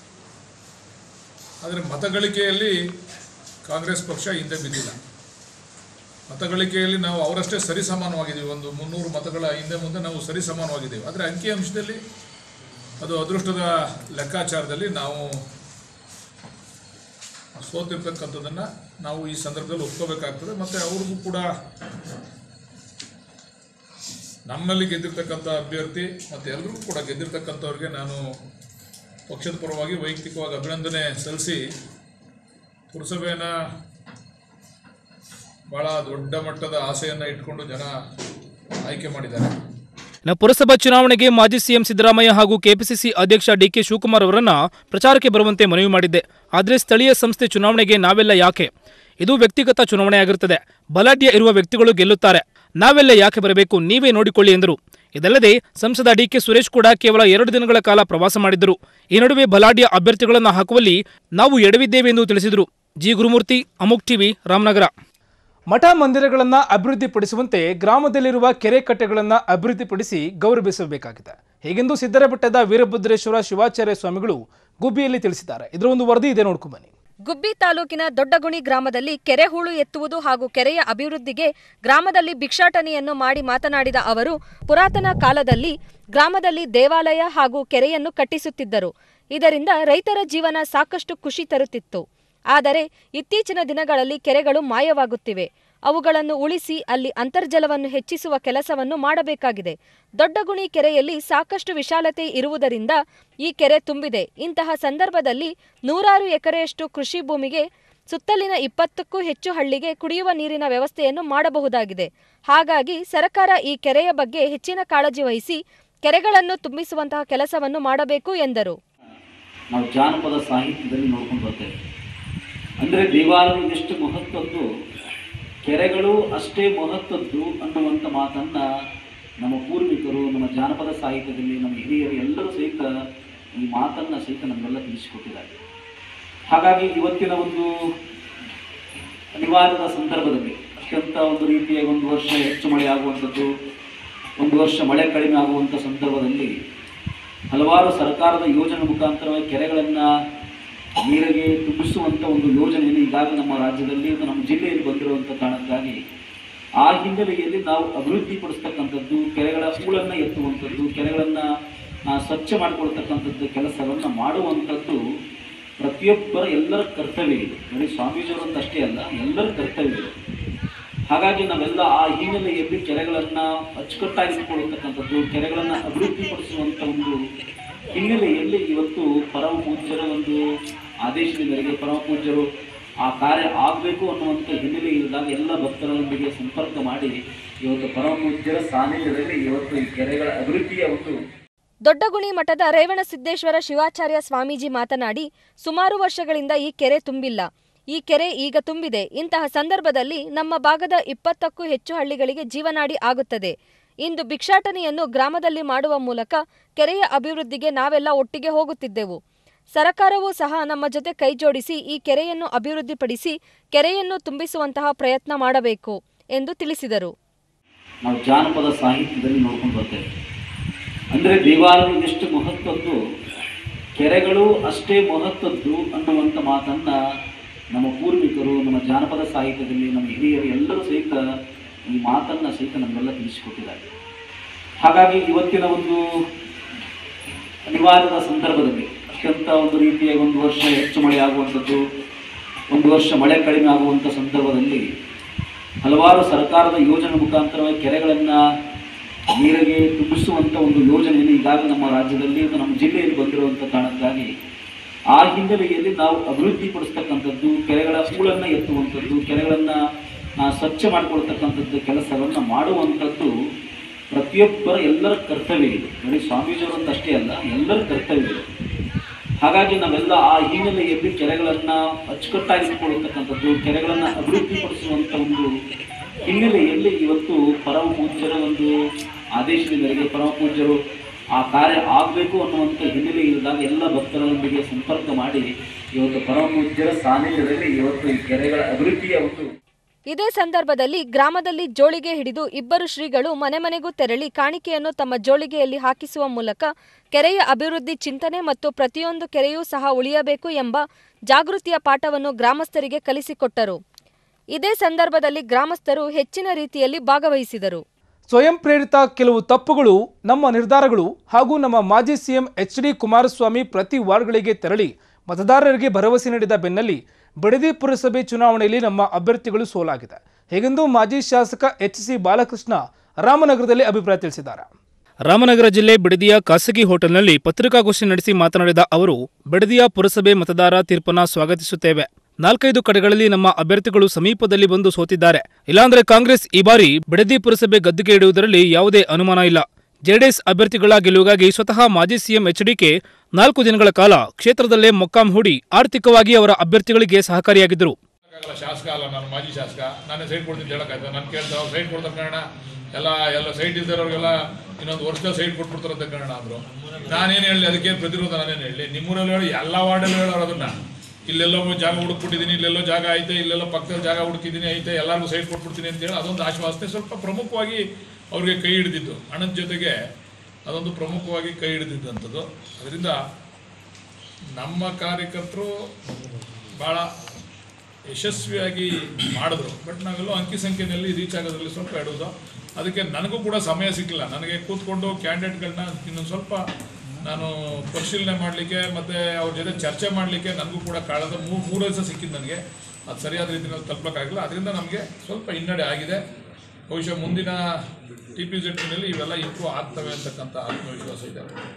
ಆದರೆ ಮತಗಳಿಕೆಯಲ್ಲಿ ಕಾಂಗ್ರೆಸ್ ಪಕ್ಷ ಹಿಂದೆ ಬಿದ್ದಿಲ್ಲ ಮತಗಳಿಕೆಯಲ್ಲಿ ನಾವು ಅವರಷ್ಟೇ ಸರಿಸಮಾನವಾಗಿದ್ದೀವಿ ಒಂದು ಮುನ್ನೂರು ಮತಗಳ ಹಿಂದೆ ಮುಂದೆ ನಾವು ಸರಿಸಮಾನವಾಗಿದ್ದೇವೆ ಆದರೆ ಅಂಕಿ ಅಂಶದಲ್ಲಿ ಅದು ಅದೃಷ್ಟದ ಲೆಕ್ಕಾಚಾರದಲ್ಲಿ ನಾವು ಸೋತಿರ್ತಕ್ಕಂಥದ್ದನ್ನು ನಾವು ಈ ಸಂದರ್ಭದಲ್ಲಿ ಒಪ್ಕೋಬೇಕಾಗ್ತದೆ ಮತ್ತು ಅವ್ರಿಗೂ ಕೂಡ ನಮ್ಮಲ್ಲಿ ಗೆದ್ದಿರ್ತಕ್ಕಂಥ ಅಭ್ಯರ್ಥಿ ಮತ್ತು ಎಲ್ಲರಿಗೂ ಕೂಡ ಗೆದ್ದಿರ್ತಕ್ಕಂಥವ್ರಿಗೆ ನಾನು ಪಕ್ಷದ ಪರವಾಗಿ ವೈಯಕ್ತಿಕವಾಗಿ ಅಭಿನಂದನೆ ಸಲ್ಲಿಸಿ ಪುರಸಭೆಯನ್ನು ಭಾಳ ದೊಡ್ಡ ಮಟ್ಟದ ಆಸೆಯನ್ನು ಇಟ್ಕೊಂಡು ಜನ ಆಯ್ಕೆ ಮಾಡಿದ್ದಾರೆ ಇನ್ನು ಪುರಸಭಾ ಚುನಾವಣೆಗೆ ಮಾಜಿ ಸಿಎಂ ಸಿದ್ದರಾಮಯ್ಯ ಹಾಗೂ ಕೆಪಿಸಿಸಿ ಅಧ್ಯಕ್ಷ ಡಿಕೆ ಶಿವಕುಮಾರ್ ಅವರನ್ನ ಪ್ರಚಾರಕ್ಕೆ ಬರುವಂತೆ ಮನವಿ ಮಾಡಿದ್ದೆ ಆದರೆ ಸ್ಥಳೀಯ ಸಂಸ್ಥೆ ಚುನಾವಣೆಗೆ ನಾವೆಲ್ಲ ಯಾಕೆ ಇದು ವ್ಯಕ್ತಿಗತ ಚುನಾವಣೆಯಾಗಿರುತ್ತದೆ ಬಲಾಢ್ಯ ಇರುವ ವ್ಯಕ್ತಿಗಳು ಗೆಲ್ಲುತ್ತಾರೆ ನಾವೆಲ್ಲ ಯಾಕೆ ಬರಬೇಕು ನೀವೇ ನೋಡಿಕೊಳ್ಳಿ ಎಂದರು ಇದಲ್ಲದೆ ಸಂಸದ ಡಿಕೆ ಸುರೇಶ್ ಕೂಡ ಕೇವಲ ಎರಡು ದಿನಗಳ ಕಾಲ ಪ್ರವಾಸ ಮಾಡಿದ್ದರು ಈ ನಡುವೆ ಬಲಾಢ್ಯ ಅಭ್ಯರ್ಥಿಗಳನ್ನು ಹಾಕುವಲ್ಲಿ ನಾವು ಎಡವಿದ್ದೇವೆ ಎಂದು ತಿಳಿಸಿದರು ಜಿ ಗುರುಮೂರ್ತಿ ಅಮುಕ್ ಟಿವಿ ರಾಮನಗರ ಮಠ ಮಂದಿರಗಳನ್ನು ಅಭಿವೃದ್ಧಿಪಡಿಸುವಂತೆ ಗ್ರಾಮದಲ್ಲಿರುವ ಕೆರೆ ಕಟ್ಟೆಗಳನ್ನು ಅಭಿವೃದ್ಧಿಪಡಿಸಿ ಗೌರವಿಸಬೇಕಾಗಿದೆ ಹೀಗೆಂದು ಸಿದ್ದರಬೆಟ್ಟದ ವೀರಭದ್ರೇಶ್ವರ ಶಿವಾಚಾರ್ಯ ಸ್ವಾಮಿಗಳು ಗುಬ್ಬಿಯಲ್ಲಿ ತಿಳಿಸಿದ್ದಾರೆ ಇದರ ಒಂದು ವರದಿ ಇದೆ ನೋಡ್ಕೊಂಬನ್ನಿ ಗುಬ್ಬಿ ತಾಲೂಕಿನ ದೊಡ್ಡಗುಣಿ ಗ್ರಾಮದಲ್ಲಿ ಕೆರೆ ಹೂಳು ಎತ್ತುವುದು ಹಾಗೂ ಕೆರೆಯ ಅಭಿವೃದ್ಧಿಗೆ ಗ್ರಾಮದಲ್ಲಿ ಭಿಕ್ಷಾಟನೆಯನ್ನು ಮಾಡಿ ಮಾತನಾಡಿದ ಅವರು ಪುರಾತನ ಕಾಲದಲ್ಲಿ ಗ್ರಾಮದಲ್ಲಿ ದೇವಾಲಯ ಹಾಗೂ ಕೆರೆಯನ್ನು ಕಟ್ಟಿಸುತ್ತಿದ್ದರು ಇದರಿಂದ ರೈತರ ಜೀವನ ಸಾಕಷ್ಟು ಖುಷಿ ತರುತ್ತಿತ್ತು ಆದರೆ ಇತ್ತೀಚಿನ ದಿನಗಳಲ್ಲಿ ಕೆರೆಗಳು ಮಾಯವಾಗುತ್ತಿವೆ ಅವುಗಳನ್ನು ಉಳಿಸಿ ಅಲ್ಲಿ ಅಂತರ್ಜಲವನ್ನು ಹೆಚ್ಚಿಸುವ ಕೆಲಸವನ್ನು ಮಾಡಬೇಕಾಗಿದೆ ದೊಡ್ಡಗುಣಿ ಕೆರೆಯಲ್ಲಿ ಸಾಕಷ್ಟು ವಿಶಾಲತೆ ಇರುವುದರಿಂದ ಈ ಕೆರೆ ತುಂಬಿದೆ ಇಂತಹ ಸಂದರ್ಭದಲ್ಲಿ ನೂರಾರು ಎಕರೆಯಷ್ಟು ಕೃಷಿ ಭೂಮಿಗೆ ಸುತ್ತಲಿನ ಇಪ್ಪತ್ತಕ್ಕೂ ಹೆಚ್ಚು ಹಳ್ಳಿಗೆ ಕುಡಿಯುವ ನೀರಿನ ವ್ಯವಸ್ಥೆಯನ್ನು ಮಾಡಬಹುದಾಗಿದೆ ಹಾಗಾಗಿ ಸರ್ಕಾರ ಈ ಕೆರೆಯ ಬಗ್ಗೆ ಹೆಚ್ಚಿನ ಕಾಳಜಿ ವಹಿಸಿ ಕೆರೆಗಳನ್ನು ತುಂಬಿಸುವಂತಹ ಕೆಲಸವನ್ನು ಮಾಡಬೇಕು ಎಂದರು ನಾವು ಜಾನಪದ ಸಾಹಿತ್ಯದಲ್ಲಿ ನೋಡ್ಕೊಂಡು ಬರ್ತೇವೆ ಅಂದರೆ ದೇವಾಲಯ ಎಷ್ಟು ಮಹತ್ವದ್ದು ಕೆರೆಗಳು ಅಷ್ಟೇ ಮಹತ್ವದ್ದು ಅನ್ನುವಂಥ ಮಾತನ್ನು ನಮ್ಮ ಪೂರ್ವಿಕರು ನಮ್ಮ ಜಾನಪದ ಸಾಹಿತ್ಯದಲ್ಲಿ ನಮ್ಮ ಹಿರಿಯರು ಎಲ್ಲರೂ ಸಹಿತ ಈ ಮಾತನ್ನು ಸಹಿತ ನಮಗೆಲ್ಲ ತಿಳಿಸಿಕೊಟ್ಟಿದ್ದಾರೆ ಹಾಗಾಗಿ ಇವತ್ತಿನ ಒಂದು ಅನಿವಾರ್ಯದ ಸಂದರ್ಭದಲ್ಲಿ ಅತ್ಯಂತ ಒಂದು ರೀತಿಯ ಒಂದು ವರ್ಷ ಹೆಚ್ಚು ಮಳೆ ಆಗುವಂಥದ್ದು ಒಂದು ವರ್ಷ ಮಳೆ ಕಡಿಮೆ ಆಗುವಂಥ ಸಂದರ್ಭದಲ್ಲಿ ಹಲವಾರು ಸರ್ಕಾರದ ಯೋಜನೆ ಮುಖಾಂತರವಾಗಿ ಕೆರೆಗಳನ್ನು ನೀರಿಗೆ ತುಂಬಿಸುವಂಥ ಒಂದು ಯೋಜನೆಯನ್ನು ಈಗಾಗಲೇ ನಮ್ಮ ರಾಜ್ಯದಲ್ಲಿ ಮತ್ತು ನಮ್ಮ ಜಿಲ್ಲೆಯಲ್ಲಿ ಬಂದಿರುವಂಥ ಕಾರಣಕ್ಕಾಗಿ ಆ ಹಿನ್ನೆಲೆಯಲ್ಲಿ ನಾವು ಅಭಿವೃದ್ಧಿಪಡಿಸ್ತಕ್ಕಂಥದ್ದು ಕೆರೆಗಳ ಹೂಳನ್ನು ಎತ್ತುವಂಥದ್ದು ಕೆರೆಗಳನ್ನು ಸ್ವಚ್ಛ ಮಾಡಿಕೊಳ್ತಕ್ಕಂಥದ್ದು ಕೆಲಸವನ್ನು ಮಾಡುವಂಥದ್ದು ಪ್ರತಿಯೊಬ್ಬರ ಎಲ್ಲರ ಕರ್ತವ್ಯ ಇದೆ ಬರೀ ಸ್ವಾಮೀಜಿಯವರೊಂದು ಅಷ್ಟೇ ಅಲ್ಲ ಎಲ್ಲರ ಕರ್ತವ್ಯ ಇದೆ ಹಾಗಾಗಿ ನಾವೆಲ್ಲ ಆ ಹಿನ್ನೆಲೆಯಲ್ಲಿ ಕೆರೆಗಳನ್ನು ಅಚ್ಚುಕಟ್ಟಾಗಿಟ್ಟುಕೊಳ್ಳತಕ್ಕಂಥದ್ದು ಕೆರೆಗಳನ್ನು ಅಭಿವೃದ್ಧಿಪಡಿಸುವಂಥ ಒಂದು ಹಿನ್ನೆಲೆಯಲ್ಲಿ ಇವತ್ತು ಪರಮ ಪೂಜ್ಯರ ಒಂದು ಆದೇಶದ ಮೇರೆಗೆ ಪರಮ ಪೂಜ್ಯರು ಆ ಕಾರ್ಯ ಆಗಬೇಕು ಅನ್ನುವಂಥ ಹಿನ್ನೆಲೆ ಇದ್ದಾಗ ಎಲ್ಲ ಭಕ್ತರೊಂದಿಗೆ ಸಂಪರ್ಕ ಮಾಡಿ ಇವತ್ತು ಪರಮ ಪೂಜ್ಯರ ಸಾನ್ನಿಧ್ಯದಲ್ಲಿ ಇವತ್ತು ಈ ಕೆರೆಗಳ ಅಭಿವೃದ್ಧಿಯ ಒಂದು ದೊಡ್ಡಗುಣಿ ಮಠದ ರೇವಣಸಿದ್ದೇಶ್ವರ ಶಿವಾಚಾರ್ಯ ಸ್ವಾಮೀಜಿ ಮಾತನಾಡಿ ಸುಮಾರು ವರ್ಷಗಳಿಂದ ಈ ಕೆರೆ ತುಂಬಿಲ್ಲ ಈ ಕೆರೆ ಈಗ ತುಂಬಿದೆ ಇಂತಹ ಸಂದರ್ಭದಲ್ಲಿ ನಮ್ಮ ಭಾಗದ ಇಪ್ಪತ್ತಕ್ಕೂ ಹೆಚ್ಚು ಹಳ್ಳಿಗಳಿಗೆ ಜೀವನಾಡಿ ಆಗುತ್ತದೆ ಇಂದು ಭಿಕ್ಷಾಟನೆಯನ್ನು ಗ್ರಾಮದಲ್ಲಿ ಮಾಡುವ ಮೂಲಕ ಕೆರೆಯ ಅಭಿವೃದ್ಧಿಗೆ ನಾವೆಲ್ಲ ಒಟ್ಟಿಗೆ ಹೋಗುತ್ತಿದ್ದೆವು ಸರಕಾರವೂ ಸಹ ನಮ್ಮ ಜೊತೆ ಕೈಜೋಡಿಸಿ ಈ ಕೆರೆಯನ್ನು ಅಭಿವೃದ್ಧಿಪಡಿಸಿ ಕೆರೆಯನ್ನು ತುಂಬಿಸುವಂತಹ ಪ್ರಯತ್ನ ಮಾಡಬೇಕು ಎಂದು ತಿಳಿಸಿದರು ನಾವು ಜಾನಪದ ಸಾಹಿತ್ಯದಲ್ಲಿ ನೋಡ್ಕೊಂಡು ಬರ್ತೇವೆ ಅಂದರೆ ದೇವಾಲಯ ಎಷ್ಟು ಮಹತ್ವದ್ದು ಕೆರೆಗಳು ಅಷ್ಟೇ ಮಹತ್ವದ್ದು ಅನ್ನುವಂಥ ಮಾತನ್ನು ನಮ್ಮ ಪೂರ್ವಿಕರು ನಮ್ಮ ಜಾನಪದ ಸಾಹಿತ್ಯದಲ್ಲಿ ನಮ್ಮ ಹಿರಿಯರು ಎಲ್ಲರೂ ಸಹಿತ ಈ ಮಾತನ್ನು ಸಹಿತ ನಮಗೆಲ್ಲ ತಿಳಿಸಿಕೊಟ್ಟಿದ್ದಾರೆ ಹಾಗಾಗಿ ಇವತ್ತಿನ ಒಂದು ಅನಿವಾರ್ಯದ ಸಂದರ್ಭದಲ್ಲಿ ಅತ್ಯಂತ ಒಂದು ರೀತಿಯ ಒಂದು ವರ್ಷ ಹೆಚ್ಚು ಮಳೆ ಆಗುವಂಥದ್ದು ಒಂದು ವರ್ಷ ಮಳೆ ಕಡಿಮೆ ಆಗುವಂಥ ಸಂದರ್ಭದಲ್ಲಿ ಹಲವಾರು ಸರ್ಕಾರದ ಯೋಜನೆ ಮುಖಾಂತರವಾಗಿ ಕೆರೆಗಳನ್ನು ನೀರಿಗೆ ತುಂಬಿಸುವಂಥ ಒಂದು ಯೋಜನೆಯನ್ನು ಈಗಾಗಲೇ ನಮ್ಮ ರಾಜ್ಯದಲ್ಲಿ ಮತ್ತು ನಮ್ಮ ಜಿಲ್ಲೆಯಲ್ಲಿ ಬಂದಿರುವಂಥ ಕಾರಣಕ್ಕಾಗಿ ಆ ಹಿನ್ನೆಲೆಯಲ್ಲಿ ನಾವು ಅಭಿವೃದ್ಧಿಪಡಿಸ್ತಕ್ಕಂಥದ್ದು ಕೆರೆಗಳ ಹೂಳನ್ನು ಎತ್ತುವಂಥದ್ದು ಕೆರೆಗಳನ್ನು ಸ್ವಚ್ಛ ಮಾಡಿಕೊಳ್ತಕ್ಕಂಥದ್ದು ಕೆಲಸವನ್ನು ಮಾಡುವಂಥದ್ದು ಪ್ರತಿಯೊಬ್ಬರ ಎಲ್ಲರ ಕರ್ತವ್ಯ ಇದು ಬರೀ ಸ್ವಾಮೀಜಿಯವರು ಅಂತ ಅಷ್ಟೇ ಅಲ್ಲ ಎಲ್ಲರ ಕರ್ತವ್ಯ ಇದು ಹಾಗಾಗಿ ನಾವೆಲ್ಲ ಆ ಹಿನ್ನೆಲೆಯಲ್ಲಿ ಕೆರೆಗಳನ್ನು ಅಚ್ಚುಕಟ್ಟಾಗಿ ಇಟ್ಕೊಳ್ಳತಕ್ಕಂಥದ್ದು ಕೆರೆಗಳನ್ನು ಅಭಿವೃದ್ಧಿಪಡಿಸುವಂಥ ಒಂದು ಹಿನ್ನೆಲೆಯಲ್ಲಿ ಇವತ್ತು ಪರಮ ಪೂಜ್ಯರ ಒಂದು ಆದೇಶದ ಮೇರೆಗೆ ಪರಮ ಪೂಜ್ಯರು ಆ ಕಾರ್ಯ ಆಗಬೇಕು ಅನ್ನುವಂಥ ಹಿನ್ನೆಲೆ ಇದ್ದಾಗ ಎಲ್ಲ ಭಕ್ತರೊಂದಿಗೆ ಸಂಪರ್ಕ ಮಾಡಿ ಇವತ್ತು ಪರಮ ಪೂಜ್ಯರ ಸಾನ್ನಿಧ್ಯದಲ್ಲಿ ಇವತ್ತು ಈ ಕೆರೆಗಳ ಅಭಿವೃದ್ಧಿಯ ಒಂದು ಇದೇ ಸಂದರ್ಭದಲ್ಲಿ ಗ್ರಾಮದಲ್ಲಿ ಜೋಳಿಗೆ ಹಿಡಿದು ಇಬ್ಬರು ಶ್ರೀಗಳು ಮನೆ ಮನೆಗೂ ತೆರಳಿ ಕಾಣಿಕೆಯನ್ನು ತಮ್ಮ ಜೋಳಿಗೆಯಲ್ಲಿ ಹಾಕಿಸುವ ಮೂಲಕ ಕೆರೆಯ ಅಭಿವೃದ್ಧಿ ಚಿಂತನೆ ಮತ್ತು ಪ್ರತಿಯೊಂದು ಕೆರೆಯೂ ಸಹ ಉಳಿಯಬೇಕು ಎಂಬ ಜಾಗೃತಿಯ ಪಾಠವನ್ನು ಗ್ರಾಮಸ್ಥರಿಗೆ ಕಲಿಸಿಕೊಟ್ಟರು ಇದೇ ಸಂದರ್ಭದಲ್ಲಿ ಗ್ರಾಮಸ್ಥರು ಹೆಚ್ಚಿನ ರೀತಿಯಲ್ಲಿ ಭಾಗವಹಿಸಿದರು ಸ್ವಯಂ ಪ್ರೇರಿತ ಕೆಲವು ತಪ್ಪುಗಳು ನಮ್ಮ ನಿರ್ಧಾರಗಳು ಹಾಗೂ ನಮ್ಮ ಮಾಜಿ ಸಿಎಂ ಎಚ್ ಡಿ ಕುಮಾರಸ್ವಾಮಿ ಪ್ರತಿ ವಾರ್ಡ್ಗಳಿಗೆ ತೆರಳಿ ಮತದಾರರಿಗೆ ಭರವಸೆ ನೀಡಿದ ಬೆನ್ನಲ್ಲಿ ಬಿಡದಿ ಪುರಸಭೆ ಚುನಾವಣೆಯಲ್ಲಿ ನಮ್ಮ ಅಭ್ಯರ್ಥಿಗಳು ಸೋಲಾಗಿದೆ ಹೀಗೆಂದು ಮಾಜಿ ಶಾಸಕ ಎಚ್ ಸಿ ಬಾಲಕೃಷ್ಣ ರಾಮನಗರದಲ್ಲಿ ಅಭಿಪ್ರಾಯ ತಿಳಿಸಿದ್ದಾರೆ ರಾಮನಗರ ಜಿಲ್ಲೆ ಬಿಡದಿಯ ಖಾಸಗಿ ಹೋಟೆಲ್ನಲ್ಲಿ ಪತ್ರಿಕಾಗೋಷ್ಠಿ ನಡೆಸಿ ಮಾತನಾಡಿದ ಅವರು ಬಿಡದಿಯ ಪುರಸಭೆ ಮತದಾರ ತೀರ್ಪನ್ನ ಸ್ವಾಗತಿಸುತ್ತೇವೆ ನಾಲ್ಕೈದು ಕಡೆಗಳಲ್ಲಿ ನಮ್ಮ ಅಭ್ಯರ್ಥಿಗಳು ಸಮೀಪದಲ್ಲಿ ಬಂದು ಸೋತಿದ್ದಾರೆ ಇಲ್ಲಾಂದ್ರೆ ಕಾಂಗ್ರೆಸ್ ಈ ಬಾರಿ ಬಿಡದಿ ಪುರಸಭೆ ಗದ್ದುಗೆ ಇಡುವುದರಲ್ಲಿ ಯಾವುದೇ ಅನುಮಾನ ಇಲ್ಲ ಜೆಡಿಎಸ್ ಅಭ್ಯರ್ಥಿಗಳ ಗೆಲುವಿಗಾಗಿ ಸ್ವತಃ ಮಾಜಿ ಸಿಎಂ ಎಚ್ಡಿಕೆ ನಾಲ್ಕು ದಿನಗಳ ಕಾಲ ಕ್ಷೇತ್ರದಲ್ಲೇ ಮೊಕ್ಕಾಂ ಹೂಡಿ ಆರ್ಥಿಕವಾಗಿ ಅವರ ಅಭ್ಯರ್ಥಿಗಳಿಗೆ ಸಹಕಾರಿಯಾಗಿದ್ದರು ಆಗಲ್ಲ ಶಾಸಕ ಅಲ್ಲ ನಾನು ಮಾಜಿ ಶಾಸಕ ನಾನೇ ಸೈಟ್ ಕೊಡ್ತೀನಿ ಅಂತ ಹೇಳಕ್ಕಾಯ್ತು ನಾನು ಕೇಳ್ತಾ ಅವ್ರು ಸೈಟ್ ಕೊಡ್ತಾರೆ ಕಾರಣ ಎಲ್ಲ ಎಲ್ಲ ಸೈಟ್ ಇದ್ದವ್ರಿಗೆಲ್ಲ ಇನ್ನೊಂದು ವರ್ಷದಲ್ಲಿ ಸೈಟ್ ಕೊಟ್ಬಿಡ್ತಾರಂತೆ ಕಾರಣ ಅಂದರು ನಾನೇನು ಹೇಳಿ ಅದಕ್ಕೇನು ಪ್ರತಿರೋಧ ನಾನೇನು ಹೇಳಿ ನಿಮ್ಮೂರಲ್ಲಿ ಹೇಳಿ ಎಲ್ಲ ವಾರ್ಡಲ್ಲಿ ಹೇಳೋರು ಅದನ್ನ ಇಲ್ಲೆಲ್ಲೋ ಜಾಗ ಹುಡುಕ್ಬಿಟ್ಟಿದ್ದೀನಿ ಇಲ್ಲೆಲ್ಲೋ ಜಾಗ ಐತೆ ಇಲ್ಲೆಲ್ಲೋ ಪಕ್ಕದಲ್ಲಿ ಜಾಗ ಹುಡುಕಿದ್ದೀನಿ ಐತೆ ಎಲ್ಲರಿಗೂ ಸೈಟ್ ಕೊಟ್ಬಿಡ್ತೀನಿ ಅಂತ ಹೇಳಿ ಅದೊಂದು ಆಶ್ವಾಸನೆ ಸ್ವಲ್ಪ ಪ್ರಮುಖವಾಗಿ ಅವ್ರಿಗೆ ಕೈ ಹಿಡಿದಿತ್ತು ಹಣದ ಜೊತೆಗೆ ಅದೊಂದು ಪ್ರಮುಖವಾಗಿ ಕೈ ಹಿಡಿದಿದ್ದಂಥದ್ದು ಅದರಿಂದ ನಮ್ಮ ಕಾರ್ಯಕರ್ತರು ಭಾಳ ಯಶಸ್ವಿಯಾಗಿ ಮಾಡಿದ್ರು ಬಟ್ ನಾವೆಲ್ಲೋ ಅಂಕಿ ಸಂಖ್ಯೆಯಲ್ಲಿ ರೀಚ್ ಆಗೋದ್ರಲ್ಲಿ ಸ್ವಲ್ಪ ಎಡುವುದು ಅದಕ್ಕೆ ನನಗೂ ಕೂಡ ಸಮಯ ಸಿಕ್ಕಿಲ್ಲ ನನಗೆ ಕೂತ್ಕೊಂಡು ಕ್ಯಾಂಡಿಡೇಟ್ಗಳನ್ನ ಇನ್ನೊಂದು ಸ್ವಲ್ಪ ನಾನು ಪರಿಶೀಲನೆ ಮಾಡಲಿಕ್ಕೆ ಮತ್ತು ಅವ್ರ ಜೊತೆ ಚರ್ಚೆ ಮಾಡಲಿಕ್ಕೆ ನನಗೂ ಕೂಡ ಕಳೆದ ಮೂರು ಮೂರು ದಿವಸ ಸಿಕ್ಕಿದ್ದು ನನಗೆ ಅದು ಸರಿಯಾದ ರೀತಿಯಲ್ಲಿ ತಲುಪಕ್ಕಾಗಿಲ್ಲ ಅದರಿಂದ ನಮಗೆ ಸ್ವಲ್ಪ ಹಿನ್ನಡೆ ಆಗಿದೆ ಬಹುಶಃ ಮುಂದಿನ ಟಿ ಪಿ ಜೆಡ್ನಲ್ಲಿ ಇವೆಲ್ಲ ಇಂಪ್ರೂವ್ ಆಗ್ತವೆ ಅಂತಕ್ಕಂಥ ಆತ್ಮವಿಶ್ವಾಸ ಇದೆ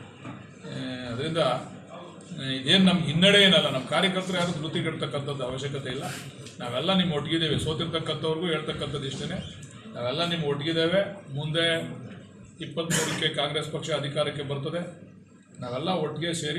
ಅದರಿಂದ ಇದೇನು ನಮ್ಮ ಹಿನ್ನಡೆ ಏನಲ್ಲ ನಮ್ಮ ಕಾರ್ಯಕರ್ತರು ಯಾರು ಧೃತಿಗೆಡ್ತಕ್ಕಂಥದ್ದು ಅವಶ್ಯಕತೆ ಇಲ್ಲ ನಾವೆಲ್ಲ ನಿಮ್ಮ ಒಟ್ಟಿಗಿದ್ದೇವೆ ಸೋತಿರ್ತಕ್ಕಂಥವ್ರಿಗೂ ಹೇಳ್ತಕ್ಕಂಥದ್ದು ಇಷ್ಟೇ ನಾವೆಲ್ಲ ನಿಮ್ಮ ಒಟ್ಟಿಗಿದ್ದೇವೆ ಮುಂದೆ ಇಪ್ಪತ್ತ್ಮೂರಕ್ಕೆ ಕಾಂಗ್ರೆಸ್ ಪಕ್ಷ ಅಧಿಕಾರಕ್ಕೆ ಬರ್ತದೆ ನಾವೆಲ್ಲ ಒಟ್ಟಿಗೆ ಸೇರಿ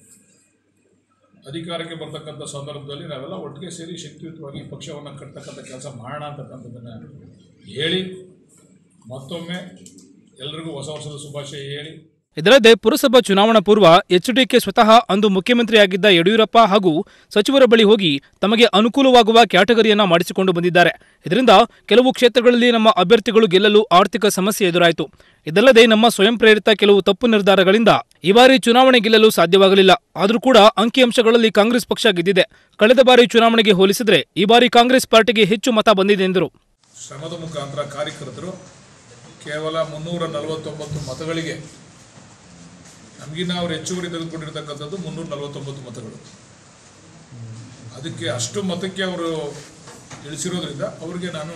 ಅಧಿಕಾರಕ್ಕೆ ಬರ್ತಕ್ಕಂಥ ಸಂದರ್ಭದಲ್ಲಿ ನಾವೆಲ್ಲ ಒಟ್ಟಿಗೆ ಸೇರಿ ಶಕ್ತಿಯುತವಾಗಿ ಪಕ್ಷವನ್ನು ಕಟ್ತಕ್ಕಂಥ ಕೆಲಸ ಮಾಡೋಣ ಅಂತಕ್ಕಂಥದ್ದನ್ನು ಹೇಳಿ ಮತ್ತೊಮ್ಮೆ ಎಲ್ರಿಗೂ ಹೊಸ ವರ್ಷದ ಶುಭಾಶಯ ಹೇಳಿ ಇದಲ್ಲದೆ ಪುರಸಭಾ ಚುನಾವಣಾ ಪೂರ್ವ ಎಚ್ಡಿಕೆ ಸ್ವತಃ ಅಂದು ಮುಖ್ಯಮಂತ್ರಿಯಾಗಿದ್ದ ಯಡಿಯೂರಪ್ಪ ಹಾಗೂ ಸಚಿವರ ಬಳಿ ಹೋಗಿ ತಮಗೆ ಅನುಕೂಲವಾಗುವ ಕ್ಯಾಟಗರಿಯನ್ನ ಮಾಡಿಸಿಕೊಂಡು ಬಂದಿದ್ದಾರೆ ಇದರಿಂದ ಕೆಲವು ಕ್ಷೇತ್ರಗಳಲ್ಲಿ ನಮ್ಮ ಅಭ್ಯರ್ಥಿಗಳು ಗೆಲ್ಲಲು ಆರ್ಥಿಕ ಸಮಸ್ಯೆ ಎದುರಾಯಿತು ಇದಲ್ಲದೆ ನಮ್ಮ ಸ್ವಯಂ ಪ್ರೇರಿತ ಕೆಲವು ತಪ್ಪು ನಿರ್ಧಾರಗಳಿಂದ ಈ ಬಾರಿ ಚುನಾವಣೆ ಗೆಲ್ಲಲು ಸಾಧ್ಯವಾಗಲಿಲ್ಲ ಆದರೂ ಕೂಡ ಅಂಕಿಅಂಶಗಳಲ್ಲಿ ಕಾಂಗ್ರೆಸ್ ಪಕ್ಷ ಗೆದ್ದಿದೆ ಕಳೆದ ಬಾರಿ ಚುನಾವಣೆಗೆ ಹೋಲಿಸಿದರೆ ಈ ಬಾರಿ ಕಾಂಗ್ರೆಸ್ ಪಾರ್ಟಿಗೆ ಹೆಚ್ಚು ಮತ ಬಂದಿದೆ ಎಂದರು ಶ್ರಮದ ಮುಖಾಂತರ ಕಾರ್ಯಕರ್ತರು ಕೇವಲ ಮುನ್ನೂರ ನಲವತ್ತೊಂಬತ್ತು ಮತಗಳಿಗೆ ನಮಗಿನ್ನ ಅವ್ರು ಹೆಚ್ಚುವರಿ ತೆಗೆದುಕೊಂಡಿರ್ತಕ್ಕಂಥದ್ದು ಮುನ್ನೂರ ನಲವತ್ತೊಂಬತ್ತು ಮತಗಳು ಅದಕ್ಕೆ ಅಷ್ಟು ಮತಕ್ಕೆ ಅವರು ಇಳಿಸಿರೋದ್ರಿಂದ ಅವರಿಗೆ ನಾನು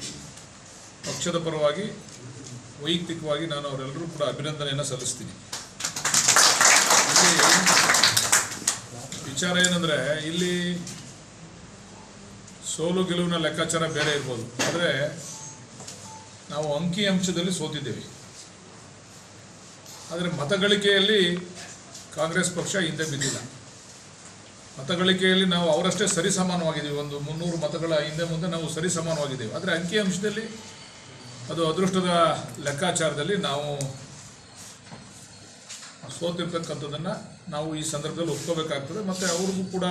ಪಕ್ಷದ ಪರವಾಗಿ ವೈಯಕ್ತಿಕವಾಗಿ ನಾನು ಅವರೆಲ್ಲರೂ ಕೂಡ ಅಭಿನಂದನೆಯನ್ನು ಸಲ್ಲಿಸ್ತೀನಿ ಇಲ್ಲಿ ವಿಚಾರ ಏನಂದರೆ ಇಲ್ಲಿ ಸೋಲು ಗೆಲುವಿನ ಲೆಕ್ಕಾಚಾರ ಬೇರೆ ಇರ್ಬೋದು ಆದರೆ ನಾವು ಅಂಕಿ ಅಂಶದಲ್ಲಿ ಸೋತಿದ್ದೇವೆ ಆದರೆ ಮತಗಳಿಕೆಯಲ್ಲಿ ಕಾಂಗ್ರೆಸ್ ಪಕ್ಷ ಹಿಂದೆ ಬಿದ್ದಿಲ್ಲ ಮತಗಳಿಕೆಯಲ್ಲಿ ನಾವು ಅವರಷ್ಟೇ ಸರಿಸಮಾನವಾಗಿದ್ದೀವಿ ಒಂದು ಮುನ್ನೂರು ಮತಗಳ ಹಿಂದೆ ಮುಂದೆ ನಾವು ಸರಿಸಮಾನವಾಗಿದ್ದೇವೆ ಆದರೆ ಅಂಕಿ ಅಂಶದಲ್ಲಿ ಅದು ಅದೃಷ್ಟದ ಲೆಕ್ಕಾಚಾರದಲ್ಲಿ ನಾವು ಸೋತಿರ್ತಕ್ಕಂಥದ್ದನ್ನು ನಾವು ಈ ಸಂದರ್ಭದಲ್ಲಿ ಒಪ್ಕೋಬೇಕಾಗ್ತದೆ ಮತ್ತು ಅವ್ರಿಗೂ ಕೂಡ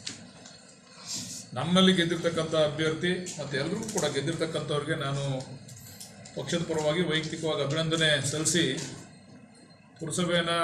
ನಮ್ಮಲ್ಲಿ ಗೆದ್ದಿರ್ತಕ್ಕಂಥ ಅಭ್ಯರ್ಥಿ ಮತ್ತು ಎಲ್ರಿಗೂ ಕೂಡ ಗೆದ್ದಿರ್ತಕ್ಕಂಥವ್ರಿಗೆ ನಾನು ಪಕ್ಷದ ಪರವಾಗಿ ವೈಯಕ್ತಿಕವಾಗಿ ಅಭಿನಂದನೆ ಸಲ್ಲಿಸಿ ಪುರಸಭೆಯನ್ನು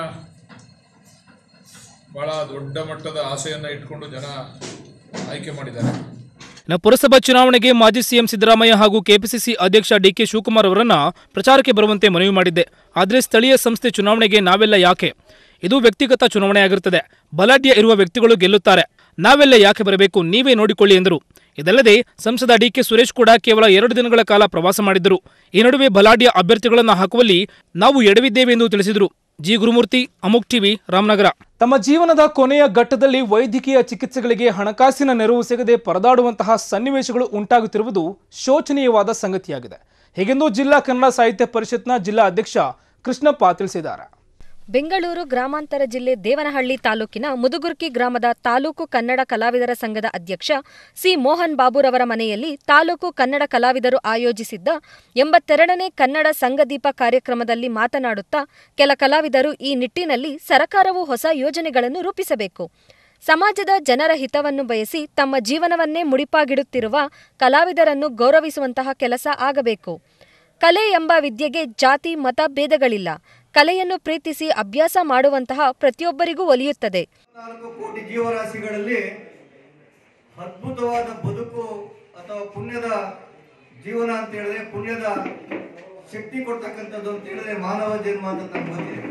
ಭಾಳ ದೊಡ್ಡ ಮಟ್ಟದ ಆಸೆಯನ್ನು ಇಟ್ಕೊಂಡು ಜನ ಆಯ್ಕೆ ಮಾಡಿದ್ದಾರೆ ಇನ್ನು ಪುರಸಭಾ ಚುನಾವಣೆಗೆ ಮಾಜಿ ಸಿಎಂ ಸಿದ್ದರಾಮಯ್ಯ ಹಾಗೂ ಕೆಪಿಸಿಸಿ ಅಧ್ಯಕ್ಷ ಡಿಕೆ ಶಿವಕುಮಾರ್ ಅವರನ್ನ ಪ್ರಚಾರಕ್ಕೆ ಬರುವಂತೆ ಮನವಿ ಮಾಡಿದ್ದೆ ಆದರೆ ಸ್ಥಳೀಯ ಸಂಸ್ಥೆ ಚುನಾವಣೆಗೆ ನಾವೆಲ್ಲ ಯಾಕೆ ಇದು ವ್ಯಕ್ತಿಗತ ಚುನಾವಣೆಯಾಗಿರುತ್ತದೆ ಬಲಾಢ್ಯ ಇರುವ ವ್ಯಕ್ತಿಗಳು ಗೆಲ್ಲುತ್ತಾರೆ ನಾವೆಲ್ಲ ಯಾಕೆ ಬರಬೇಕು ನೀವೇ ನೋಡಿಕೊಳ್ಳಿ ಎಂದರು ಇದಲ್ಲದೆ ಸಂಸದ ಡಿಕೆ ಸುರೇಶ್ ಕೂಡ ಕೇವಲ ಎರಡು ದಿನಗಳ ಕಾಲ ಪ್ರವಾಸ ಮಾಡಿದ್ದರು ಈ ನಡುವೆ ಬಲಾಢ್ಯ ಅಭ್ಯರ್ಥಿಗಳನ್ನು ಹಾಕುವಲ್ಲಿ ನಾವು ಎಡವಿದ್ದೇವೆ ಎಂದು ತಿಳಿಸಿದರು ಜಿ ಗುರುಮೂರ್ತಿ ಅಮುಕ್ ಟಿವಿ ರಾಮನಗರ ತಮ್ಮ ಜೀವನದ ಕೊನೆಯ ಘಟ್ಟದಲ್ಲಿ ವೈದ್ಯಕೀಯ ಚಿಕಿತ್ಸೆಗಳಿಗೆ ಹಣಕಾಸಿನ ನೆರವು ಸಿಗದೆ ಪರದಾಡುವಂತಹ ಸನ್ನಿವೇಶಗಳು ಉಂಟಾಗುತ್ತಿರುವುದು ಶೋಚನೀಯವಾದ ಸಂಗತಿಯಾಗಿದೆ ಹೀಗೆಂದು ಜಿಲ್ಲಾ ಕನ್ನಡ ಸಾಹಿತ್ಯ ಪರಿಷತ್ನ ಜಿಲ್ಲಾ ಅಧ್ಯಕ್ಷ ಕೃಷ್ಣಪ್ಪ ತಿಳಿಸಿದ್ದಾರೆ ಬೆಂಗಳೂರು ಗ್ರಾಮಾಂತರ ಜಿಲ್ಲೆ ದೇವನಹಳ್ಳಿ ತಾಲೂಕಿನ ಮುದುಗುರ್ಕಿ ಗ್ರಾಮದ ತಾಲೂಕು ಕನ್ನಡ ಕಲಾವಿದರ ಸಂಘದ ಅಧ್ಯಕ್ಷ ಸಿ ಮೋಹನ್ ಬಾಬುರವರ ಮನೆಯಲ್ಲಿ ತಾಲೂಕು ಕನ್ನಡ ಕಲಾವಿದರು ಆಯೋಜಿಸಿದ್ದ ಎಂಬತ್ತೆರಡನೇ ಕನ್ನಡ ಸಂಘದೀಪ ಕಾರ್ಯಕ್ರಮದಲ್ಲಿ ಮಾತನಾಡುತ್ತಾ ಕೆಲ ಕಲಾವಿದರು ಈ ನಿಟ್ಟಿನಲ್ಲಿ ಸರಕಾರವು ಹೊಸ ಯೋಜನೆಗಳನ್ನು ರೂಪಿಸಬೇಕು ಸಮಾಜದ ಜನರ ಹಿತವನ್ನು ಬಯಸಿ ತಮ್ಮ ಜೀವನವನ್ನೇ ಮುಡಿಪಾಗಿಡುತ್ತಿರುವ ಕಲಾವಿದರನ್ನು ಗೌರವಿಸುವಂತಹ ಕೆಲಸ ಆಗಬೇಕು ಕಲೆ ಎಂಬ ವಿದ್ಯೆಗೆ ಜಾತಿ ಮತ ಭೇದಗಳಿಲ್ಲ ಕಲೆಯನ್ನು ಪ್ರೀತಿಸಿ ಅಭ್ಯಾಸ ಮಾಡುವಂತಹ ಪ್ರತಿಯೊಬ್ಬರಿಗೂ ಒಲಿಯುತ್ತದೆ ನಾಲ್ಕು ಕೋಟಿ ಜೀವರಾಶಿಗಳಲ್ಲಿ ಅದ್ಭುತವಾದ ಬದುಕು ಅಥವಾ ಪುಣ್ಯದ ಜೀವನ ಅಂತ ಹೇಳಿದ್ರೆ ಪುಣ್ಯದ ಶಕ್ತಿ ಕೊಡ್ತಕ್ಕಂಥದ್ದು ಅಂತ ಹೇಳಿದ್ರೆ ಮಾನವ ಜನ್ಮ ಅಂತ ನಮ್ಗೆ ಗೊತ್ತಿದೆ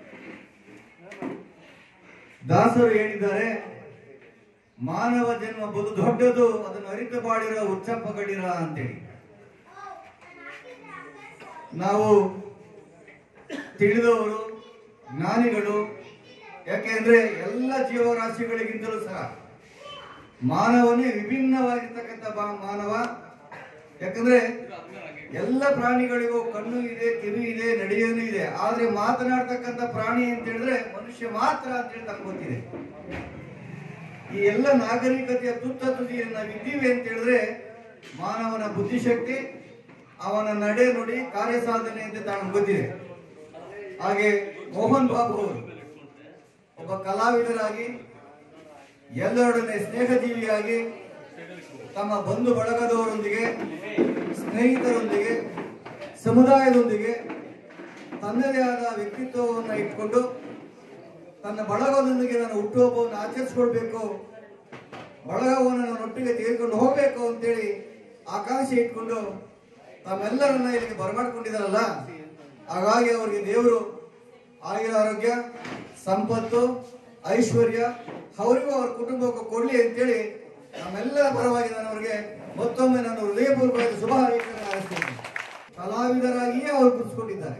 ದಾಸರು ಹೇಳಿದ್ದಾರೆ ಮಾನವ ಜನ್ಮ ಬದು ದೊಡ್ಡದು ಅದನ್ನು ಅರಿತು ಬಾಡಿರೋ ಉಚ್ಚಪ್ಪ ಗಡಿರ ಅಂತೇಳಿ ನಾವು ತಿಳಿದವರು ಜ್ಞಾನಿಗಳು ಯಾಕೆಂದ್ರೆ ಎಲ್ಲ ಜೀವರಾಶಿಗಳಿಗಿಂತಲೂ ಸಹ ಮಾನವನೇ ವಿಭಿನ್ನವಾಗಿರ್ತಕ್ಕಂಥ ಬಾ- ಮಾನವ ಯಾಕಂದ್ರೆ ಎಲ್ಲ ಪ್ರಾಣಿಗಳಿಗೂ ಕಣ್ಣು ಇದೆ ಕಿವಿ ಇದೆ ನಡೆಯೋನು ಇದೆ ಆದ್ರೆ ಮಾತನಾಡ್ತಕ್ಕಂಥ ಪ್ರಾಣಿ ಅಂತ ಹೇಳಿದ್ರೆ ಮನುಷ್ಯ ಮಾತ್ರ ಅಂತ ಹೇಳಿ ನಮ್ಗೆ ಗೊತ್ತಿದೆ ಈ ಎಲ್ಲ ನಾಗರಿಕತೆಯ ತುತ್ತ ತುದಿಯನ್ನು ನಾವಿದ್ದೀವಿ ಅಂತ ಹೇಳಿದ್ರೆ ಮಾನವನ ಬುದ್ಧಿಶಕ್ತಿ ಅವನ ನಡೆ ನುಡಿ ಕಾರ್ಯ ಸಾಧನೆ ಅಂತ ನಮ್ಗೆ ಗೊತ್ತಿದೆ ಹಾಗೆ ಮೋಹನ್ ಬಾಬು ಅವರು ಒಬ್ಬ ಕಲಾವಿದರಾಗಿ ಎಲ್ಲರೊಡನೆ ಸ್ನೇಹಜೀವಿಯಾಗಿ ತಮ್ಮ ಬಂಧು ಬಳಗದವರೊಂದಿಗೆ ಸ್ನೇಹಿತರೊಂದಿಗೆ ಸಮುದಾಯದೊಂದಿಗೆ ತನ್ನದೇ ಆದ ವ್ಯಕ್ತಿತ್ವವನ್ನು ಇಟ್ಕೊಂಡು ತನ್ನ ಬಳಗದೊಂದಿಗೆ ನಾನು ಹುಟ್ಟುಹಬ್ಬವನ್ನು ಆಚರಿಸ್ಕೊಳ್ಬೇಕು ಬಳಗವನ್ನು ನಾನು ಒಟ್ಟಿಗೆ ತೆಗೆದುಕೊಂಡು ಹೋಗಬೇಕು ಅಂತೇಳಿ ಆಕಾಂಕ್ಷೆ ಇಟ್ಕೊಂಡು ತಮ್ಮೆಲ್ಲರನ್ನ ಇಲ್ಲಿಗೆ ಬರಮಾಡ್ಕೊಂಡಿದ್ದಾರಲ್ಲ ಹಾಗಾಗಿ ಅವರಿಗೆ ದೇವರು ಆಗಿರೋ ಆರೋಗ್ಯ ಸಂಪತ್ತು ಐಶ್ವರ್ಯ ಅವರಿಗೂ ಅವ್ರ ಕುಟುಂಬಕ್ಕೂ ಕೊಡ್ಲಿ ಅಂತೇಳಿ ನಮ್ಮೆಲ್ಲರ ಪರವಾಗಿ ನಾನು ಅವರಿಗೆ ಮತ್ತೊಮ್ಮೆ ನಾನು ಹೃದಯಪೂರ್ವಕವಾದ ಶುಭ ಹಾರೈಕೆಯನ್ನು ಹಾರೈಸ್ತೇನೆ ಕಲಾವಿದರಾಗಿಯೇ ಅವರು ಗುರುತಿಸಿಕೊಂಡಿದ್ದಾರೆ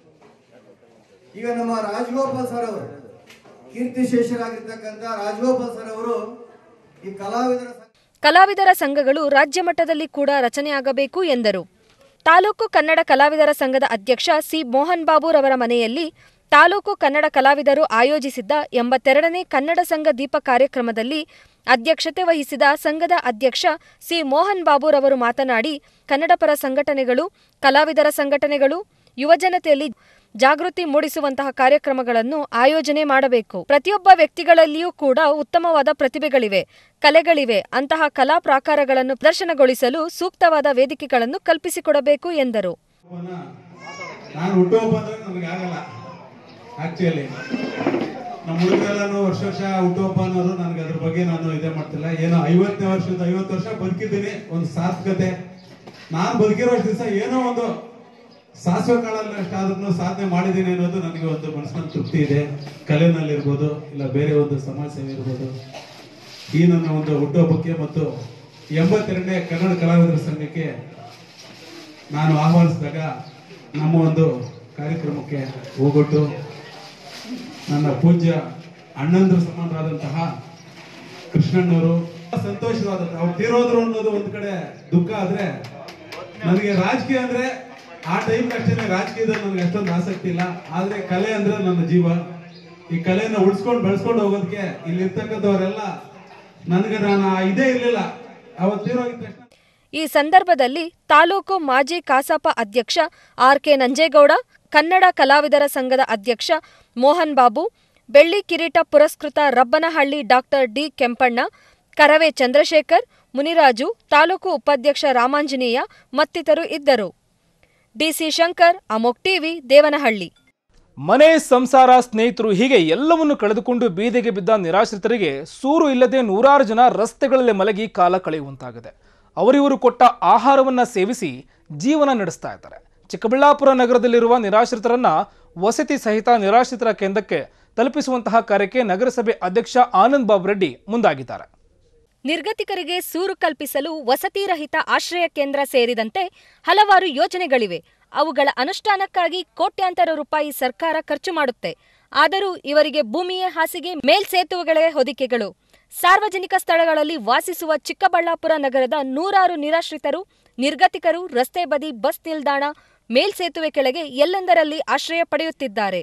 ಈಗ ನಮ್ಮ ರಾಜಗೋಪಾಲ್ ಸರ್ ಅವರು ಕೀರ್ತಿಶೇಷರಾಗಿರ್ತಕ್ಕಂಥ ರಾಜಗೋಪಾಲ್ ಸರ್ ಅವರು ಈ ಕಲಾವಿದರ ಸಂಘ- ಕಲಾವಿದರ ಸಂಘಗಳು ರಾಜ್ಯ ಮಟ್ಟದಲ್ಲಿ ಕೂಡ ರಚನೆಯಾಗಬೇಕು ಎಂದರು ತಾಲೂಕು ಕನ್ನಡ ಕಲಾವಿದರ ಸಂಘದ ಅಧ್ಯಕ್ಷ ಸಿ ಮೋಹನ್ ಬಾಬುರವರ ಮನೆಯಲ್ಲಿ ತಾಲೂಕು ಕನ್ನಡ ಕಲಾವಿದರು ಆಯೋಜಿಸಿದ್ದ ಎಂಬತ್ತೆರಡನೇ ಕನ್ನಡ ಸಂಘ ದೀಪ ಕಾರ್ಯಕ್ರಮದಲ್ಲಿ ಅಧ್ಯಕ್ಷತೆ ವಹಿಸಿದ ಸಂಘದ ಅಧ್ಯಕ್ಷ ಸಿ ಮೋಹನ್ ಬಾಬುರವರು ಮಾತನಾಡಿ ಕನ್ನಡಪರ ಸಂಘಟನೆಗಳು ಕಲಾವಿದರ ಸಂಘಟನೆಗಳು ಯುವಜನತೆಯಲ್ಲಿ ಜಾಗೃತಿ ಮೂಡಿಸುವಂತಹ ಕಾರ್ಯಕ್ರಮಗಳನ್ನು ಆಯೋಜನೆ ಮಾಡಬೇಕು ಪ್ರತಿಯೊಬ್ಬ ವ್ಯಕ್ತಿಗಳಲ್ಲಿಯೂ ಕೂಡ ಉತ್ತಮವಾದ ಪ್ರತಿಭೆಗಳಿವೆ ಕಲೆಗಳಿವೆ ಅಂತಹ ಕಲಾ ಪ್ರಾಕಾರಗಳನ್ನು ಪ್ರದರ್ಶನಗೊಳಿಸಲು ಸೂಕ್ತವಾದ ವೇದಿಕೆಗಳನ್ನು ಕಲ್ಪಿಸಿಕೊಡಬೇಕು ಎಂದರು ಹುಟ್ಟುಹಬ್ಬನ ನಾನು ಹುಟ್ಟುಹಬ್ಬ ಅಂದ್ರೆ ನನಗೆ ಆಗಲ್ಲ ಆಕ್ಚುಲಿ ನಮ್ಮ ಹುಡುಗರೆಲ್ಲಾನು ವರ್ಷ ವರ್ಷ ಹುಟ್ಟುಹಬ್ಬ ಅನ್ನೋದು ನನಗೆ ಅದ್ರ ಬಗ್ಗೆ ನಾನು ಇದೇ ಮಾಡ್ತಿಲ್ಲ ಏನೋ ಐವತ್ತನೇ ವರ್ಷದ ಐವತ್ತು ವರ್ಷ ಬದುಕಿದ್ದೀನಿ ಒಂದು ಸಾರ್ಥಕತೆ ನಾನು ಬದುಕಿರೋ ದಿವಸ ಏನೋ ಒಂದು ಸಾಸಿವೆ ಕಾಳಲ್ಲಿ ಅಷ್ಟಾದ್ರೂ ಸಾಧನೆ ಮಾಡಿದ್ದೀನಿ ಅನ್ನೋದು ನನಗೆ ಒಂದು ಮನಸ್ಸಿನ ತೃಪ್ತಿ ಇದೆ ಕಲೆನಲ್ಲಿರ್ಬೋದು ಇಲ್ಲ ಬೇರೆ ಒಂದು ಸಮಾಜ ಸೇವೆ ಇರ್ಬೋದು ಈ ನನ್ನ ಒಂದು ಹುಟ್ಟುಹಬ್ಬಕ್ಕೆ ಮತ್ತು ಎಂಬತ್ತೆರಡನೇ ಕನ್ನಡ ಕಲಾವಿದರ ಸಂಘಕ್ಕೆ ನಾನು ಆಹ್ವಾನಿಸಿದಾಗ ನಮ್ಮ ಒಂದು ಕಾರ್ಯಕ್ರಮಕ್ಕೆ ಹೋಗೊಟ್ಟು ನನ್ನ ಪೂಜ್ಯ ಅಣ್ಣಂದ್ರ ಸಮಾನರಾದಂತಹ ಕೃಷ್ಣಣ್ಣವರು ಸಂತೋಷವಾದಂತ ಅವ್ರು ತೀರೋದ್ರು ಅನ್ನೋದು ಒಂದ್ ಕಡೆ ದುಃಖ ಆದ್ರೆ ನನಗೆ ರಾಜಕೀಯ ಅಂದ್ರೆ ಆ ಟೈಮ್ ಅಷ್ಟೇ ರಾಜಕೀಯದಲ್ಲಿ ನನಗೆ ಅಷ್ಟೊಂದು ಆಸಕ್ತಿ ಇಲ್ಲ ಆದ್ರೆ ಕಲೆ ಅಂದ್ರೆ ನನ್ನ ಜೀವ ಈ ಕಲೆನ ಉಳಿಸ್ಕೊಂಡು ಬೆಳೆಸ್ಕೊಂಡು ಹೋಗೋದಕ್ಕೆ ಇಲ್ಲಿ ಇರ್ತಕ್ಕಂಥವರೆಲ್ಲ ನನಗೆ ನಾನು ಆ ಇದೇ ಇರ್ಲಿಲ್ಲ ಅವತ್ತು ತೀರೋಗಿದ ತಕ್ಷಣ ಈ ಸಂದರ್ಭದಲ್ಲಿ ತಾಲೂಕು ಮಾಜಿ ಕಸಾಪ ಅಧ್ಯಕ್ಷ ಆರ್ ಕೆ ನಂಜೇಗೌಡ ಕನ್ನಡ ಕಲಾವಿದರ ಸಂಘದ ಅಧ್ಯಕ್ಷ ಮೋಹನ್ ಬಾಬು ಬೆಳ್ಳಿ ಕಿರೀಟ ಪುರಸ್ಕೃತ ರಬ್ಬನಹಳ್ಳಿ ಡಾಕ್ಟರ್ ಡಿ ಕೆಂಪಣ್ಣ ಕರವೇ ಚಂದ್ರಶೇಖರ್ ಮುನಿರಾಜು ತಾಲೂಕು ಉಪಾಧ್ಯಕ್ಷ ರಾಮಾಂಜನೇಯ ಮತ್ತಿತರು ಇದ್ದರು ಡಿಸಿ ಶಂಕರ್ ಅಮೋಕ್ ಟಿವಿ ದೇವನಹಳ್ಳಿ ಮನೆ ಸಂಸಾರ ಸ್ನೇಹಿತರು ಹೀಗೆ ಎಲ್ಲವನ್ನು ಕಳೆದುಕೊಂಡು ಬೀದಿಗೆ ಬಿದ್ದ ನಿರಾಶ್ರಿತರಿಗೆ ಸೂರು ಇಲ್ಲದೆ ನೂರಾರು ಜನ ರಸ್ತೆಗಳಲ್ಲಿ ಮಲಗಿ ಕಾಲ ಕಳೆಯುವಂತಾಗಿದೆ ಅವರಿವರು ಕೊಟ್ಟ ಆಹಾರವನ್ನ ಸೇವಿಸಿ ಜೀವನ ನಡೆಸ್ತಾ ಇದ್ದಾರೆ ಚಿಕ್ಕಬಳ್ಳಾಪುರ ನಗರದಲ್ಲಿರುವ ನಿರಾಶ್ರಿತರನ್ನ ವಸತಿ ಸಹಿತ ನಿರಾಶ್ರಿತರ ಕೇಂದ್ರಕ್ಕೆ ತಲುಪಿಸುವಂತಹ ಕಾರ್ಯಕ್ಕೆ ನಗರಸಭೆ ಅಧ್ಯಕ್ಷ ಆನಂದ್ ಬಾಬು ರೆಡ್ಡಿ ಮುಂದಾಗಿದ್ದಾರೆ ನಿರ್ಗತಿಕರಿಗೆ ಸೂರು ಕಲ್ಪಿಸಲು ವಸತಿ ರಹಿತ ಆಶ್ರಯ ಕೇಂದ್ರ ಸೇರಿದಂತೆ ಹಲವಾರು ಯೋಜನೆಗಳಿವೆ ಅವುಗಳ ಅನುಷ್ಠಾನಕ್ಕಾಗಿ ಕೋಟ್ಯಾಂತರ ರೂಪಾಯಿ ಸರ್ಕಾರ ಖರ್ಚು ಮಾಡುತ್ತೆ ಆದರೂ ಇವರಿಗೆ ಭೂಮಿಯೇ ಹಾಸಿಗೆ ಮೇಲ್ಸೇತುವೆಗಳೇ ಹೊದಿಕೆಗಳು ಸಾರ್ವಜನಿಕ ಸ್ಥಳಗಳಲ್ಲಿ ವಾಸಿಸುವ ಚಿಕ್ಕಬಳ್ಳಾಪುರ ನಗರದ ನೂರಾರು ನಿರಾಶ್ರಿತರು ನಿರ್ಗತಿಕರು ರಸ್ತೆ ಬದಿ ಬಸ್ ನಿಲ್ದಾಣ ಮೇಲ್ಸೇತುವೆ ಕೆಳಗೆ ಎಲ್ಲೆಂದರಲ್ಲಿ ಆಶ್ರಯ ಪಡೆಯುತ್ತಿದ್ದಾರೆ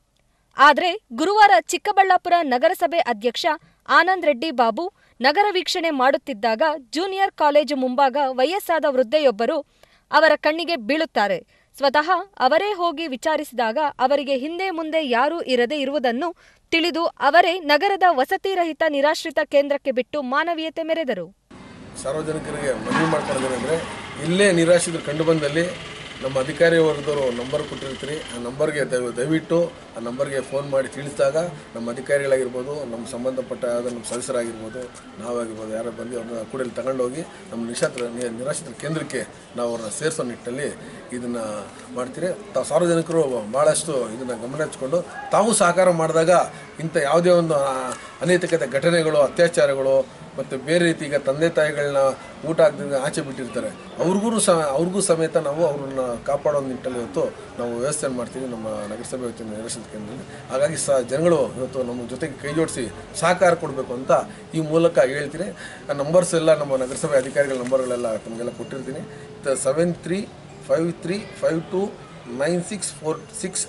ಆದರೆ ಗುರುವಾರ ಚಿಕ್ಕಬಳ್ಳಾಪುರ ನಗರಸಭೆ ಅಧ್ಯಕ್ಷ ಆನಂದ್ ರೆಡ್ಡಿ ಬಾಬು ನಗರ ವೀಕ್ಷಣೆ ಮಾಡುತ್ತಿದ್ದಾಗ ಜೂನಿಯರ್ ಕಾಲೇಜು ಮುಂಭಾಗ ವಯಸ್ಸಾದ ವೃದ್ಧೆಯೊಬ್ಬರು ಅವರ ಕಣ್ಣಿಗೆ ಬೀಳುತ್ತಾರೆ ಸ್ವತಃ ಅವರೇ ಹೋಗಿ ವಿಚಾರಿಸಿದಾಗ ಅವರಿಗೆ ಹಿಂದೆ ಮುಂದೆ ಯಾರೂ ಇರದೆ ಇರುವುದನ್ನು ತಿಳಿದು ಅವರೇ ನಗರದ ವಸತಿ ರಹಿತ ನಿರಾಶ್ರಿತ ಕೇಂದ್ರಕ್ಕೆ ಬಿಟ್ಟು ಮಾನವೀಯತೆ ಮೆರೆದರು ಸಾರ್ವಜನಿಕರಿಗೆ ಮನವಿ ಮಾಡ್ಕೊಳ್ಳೋದೇನೆಂದರೆ ಇಲ್ಲೇ ನಿರಾಶ್ರಿತರು ಕಂಡು ಬಂದಲ್ಲಿ ನಮ್ಮ ಅಧಿಕಾರಿ ವರ್ಗದವರು ನಂಬರ್ ಕೊಟ್ಟಿರ್ತೀರಿ ಆ ನಂಬರ್ಗೆ ದಯ ದಯವಿಟ್ಟು ಆ ನಂಬರ್ಗೆ ಫೋನ್ ಮಾಡಿ ತಿಳಿಸಿದಾಗ ನಮ್ಮ ಅಧಿಕಾರಿಗಳಾಗಿರ್ಬೋದು ನಮ್ಮ ಸಂಬಂಧಪಟ್ಟ ಯಾವುದೋ ನಮ್ಮ ಸದಸ್ಯರಾಗಿರ್ಬೋದು ನಾವಾಗಿರ್ಬೋದು ಯಾರೋ ಬಂದು ಅವ್ರನ್ನ ಕೂಡಲೇ ತಗೊಂಡೋಗಿ ನಮ್ಮ ನಿಶಾತ್ರ ನಿರಾಶ್ರಿತರ ಕೇಂದ್ರಕ್ಕೆ ನಾವು ಅವ್ರನ್ನ ಸೇರಿಸೋ ನಿಟ್ಟಲ್ಲಿ ಇದನ್ನು ಮಾಡ್ತೀರಿ ತಾವು ಸಾರ್ವಜನಿಕರು ಭಾಳಷ್ಟು ಇದನ್ನು ಗಮನ ಹಚ್ಕೊಂಡು ತಾವು ಸಹಕಾರ ಮಾಡಿದಾಗ ಇಂಥ ಯಾವುದೇ ಒಂದು ಆ, ಅನೈತಿಕತೆ ಘಟನೆಗಳು ಅತ್ಯಾಚಾರಗಳು ಮತ್ತು ಬೇರೆ ರೀತಿ ಈಗ ತಂದೆ ತಾಯಿಗಳನ್ನ ಊಟ ಹಾಕ್ದಂಗೆ ಆಚೆ ಬಿಟ್ಟಿರ್ತಾರೆ ಅವ್ರಿಗೂ ಸಹ ಅವ್ರಿಗೂ ಸಮೇತ ನಾವು ಅವ್ರನ್ನ ಕಾಪಾಡೋ ನಿಟ್ಟಲ್ಲಿ ಇವತ್ತು ನಾವು ವ್ಯವಸ್ಥೆ ಮಾಡ್ತೀವಿ ನಮ್ಮ ನಗರಸಭೆ ವತಿಯಿಂದ ನಿರಾಶ್ರಿತ ಕೇಂದ್ರದಲ್ಲಿ ಹಾಗಾಗಿ ಸಹ ಜನಗಳು ಇವತ್ತು ನಮ್ಮ ಜೊತೆಗೆ ಕೈ ಜೋಡಿಸಿ ಸಹಕಾರ ಕೊಡಬೇಕು ಅಂತ ಈ ಮೂಲಕ ಹೇಳ್ತೀನಿ ಆ ನಂಬರ್ಸ್ ಎಲ್ಲ ನಮ್ಮ ನಗರಸಭೆ ಅಧಿಕಾರಿಗಳ ನಂಬರ್ಗಳೆಲ್ಲ ತಮಗೆಲ್ಲ ಕೊಟ್ಟಿರ್ತೀನಿ seven three five three five two nine six four six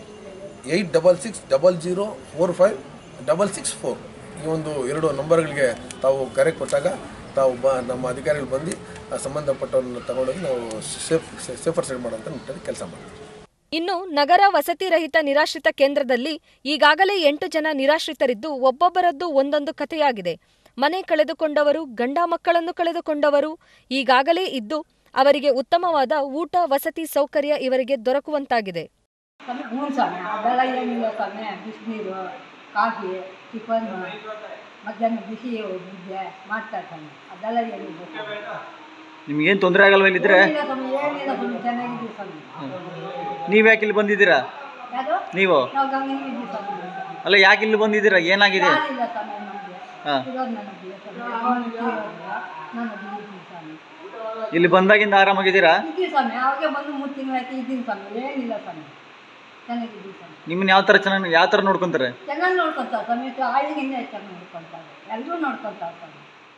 eight double six double zero four five double six four ಈ ಒಂದು ಎರಡು ನಂಬರ್ಗಳಿಗೆ ತಾವು ಕರೆ ಕೊಟ್ಟಾಗ ತಾವು ಬ ನಮ್ಮ ಅಧಿಕಾರಿಗಳು ಬಂದು ಆ ಸಂಬಂಧಪಟ್ಟವ್ರನ್ನ ತಗೊಂಡೋಗಿ ನಾವು ಸೇಫ್ ಸೇಫರ್ ಸೈಡ್ ಮಾಡೋಂಥ ನಿಟ್ಟಲ್ಲಿ ಕೆಲಸ ಮಾಡ್ತೀವಿ ಇನ್ನು ನಗರ ವಸತಿ ರಹಿತ ನಿರಾಶ್ರಿತ ಕೇಂದ್ರದಲ್ಲಿ ಈಗಾಗಲೇ ಎಂಟು ಜನ ನಿರಾಶ್ರಿತರಿದ್ದು ಒಬ್ಬೊಬ್ಬರದ್ದು ಒಂದೊಂದು ಕಥೆಯಾಗಿದೆ ಮನೆ ಕಳೆದುಕೊಂಡವರು ಗಂಡ ಮಕ್ಕಳನ್ನು ಕಳೆದುಕೊಂಡವರು ಈಗಾಗಲೇ ಇದ್ದು ಅವರಿಗೆ ಉತ್ತಮವಾದ ಊಟ ವಸತಿ ಸೌಕರ್ಯ ಇವರಿಗೆ ದೊರಕುವಂತಾಗಿದೆ ಸ್ವಾಮಿ ಹ್ಞೂ ಸ್ವಾಮಿ ಅದೆಲ್ಲ ಏನಿಲ್ಲ ಸ್ವಾಮಿ ಬಿಸಿನೀರು ಕಾಫಿ ಟಿಫನ್ ಮಧ್ಯಾಹ್ನ ಬಿಸಿ ಮುದ್ದೆ ಮಾಡ್ತಾರೆ ಸ್ವಾಮಿ ಅದೆಲ್ಲ ಏನಿಲ್ಲ ಸ್ವಾಮಿ ನಿಮ್ಗೇನು ತೊಂದರೆ ಆಗಲ್ವ ಇಲ್ಲಿದ್ರೆ ಏನಿಲ್ಲ ಸ್ವಾಮಿ ಏನಿಲ್ಲ ಸ್ವಾಮಿ ಚೆನ್ನಾಗಿದ್ದೀವಿ ಸ್ವಾಮಿ ನೀವು ಯಾಕೆ ಇಲ್ಲಿ ಬಂದಿದ್ದೀರಾ ಯಾವುದು ನೀವು ನಾವು ಗಂಗನಿದ್ದೀವಿ ಸ್ವಾಮಿ ಅಲ್ಲ ಯಾಕೆ ಇಲ್ಲಿ ಬಂದಿದ್ದೀರಾ ಏನಾಗಿದೆ ಯಾರಿಲ್ಲ ಸ್ವಾಮಿ ನಮಗೆ ಹಾ. ಇರೋದು ನನಗೆ ಸ್ವಾಮಿ ಅವನು ತೀರೋದ್ರು ನಾನು ಇದ್ದೀನಿ ಸ್ವಾಮಿ ಇಲ್ಲಿ ಬಂದಾಗಿಂದ ಆರಾಮಾಗಿದ್ದೀರಾ ಇದ್ದೀವಿ ಸ್ವಾಮಿ ಅವಾಗೆ ಬಂದು ಮೂರು ತಿಂಗಳಾಯ್ತು ಇದ್ದೀನಿ ಸ್ವಾಮಿ ಏನಿಲ್ಲ ಸ್ವಾಮಿ ಚೆನ್ನಾಗಿದ್ದೀವಿ ಸ್ವಾಮಿ ನಿಮ್ಮನ್ನ ಯಾವ ಥರ ಚೆನ್ನಾಗಿ ಯಾವ ಥರ ನೋಡ್ಕೊಂತಾರೆ ಚೆನ್ನಾಗಿ ನೋಡ್ಕೊಂತಾರೆ ಸ್ವಾಮಿ ಆಳಿಗಿಂತ ಚೆನ್ನಾಗಿ ನೋಡ್ಕೊಂತಾರೆ ಎಲ್ಲರೂ ನೋಡ್ಕೊಂತಾರೆ ಸ್ವಾಮಿ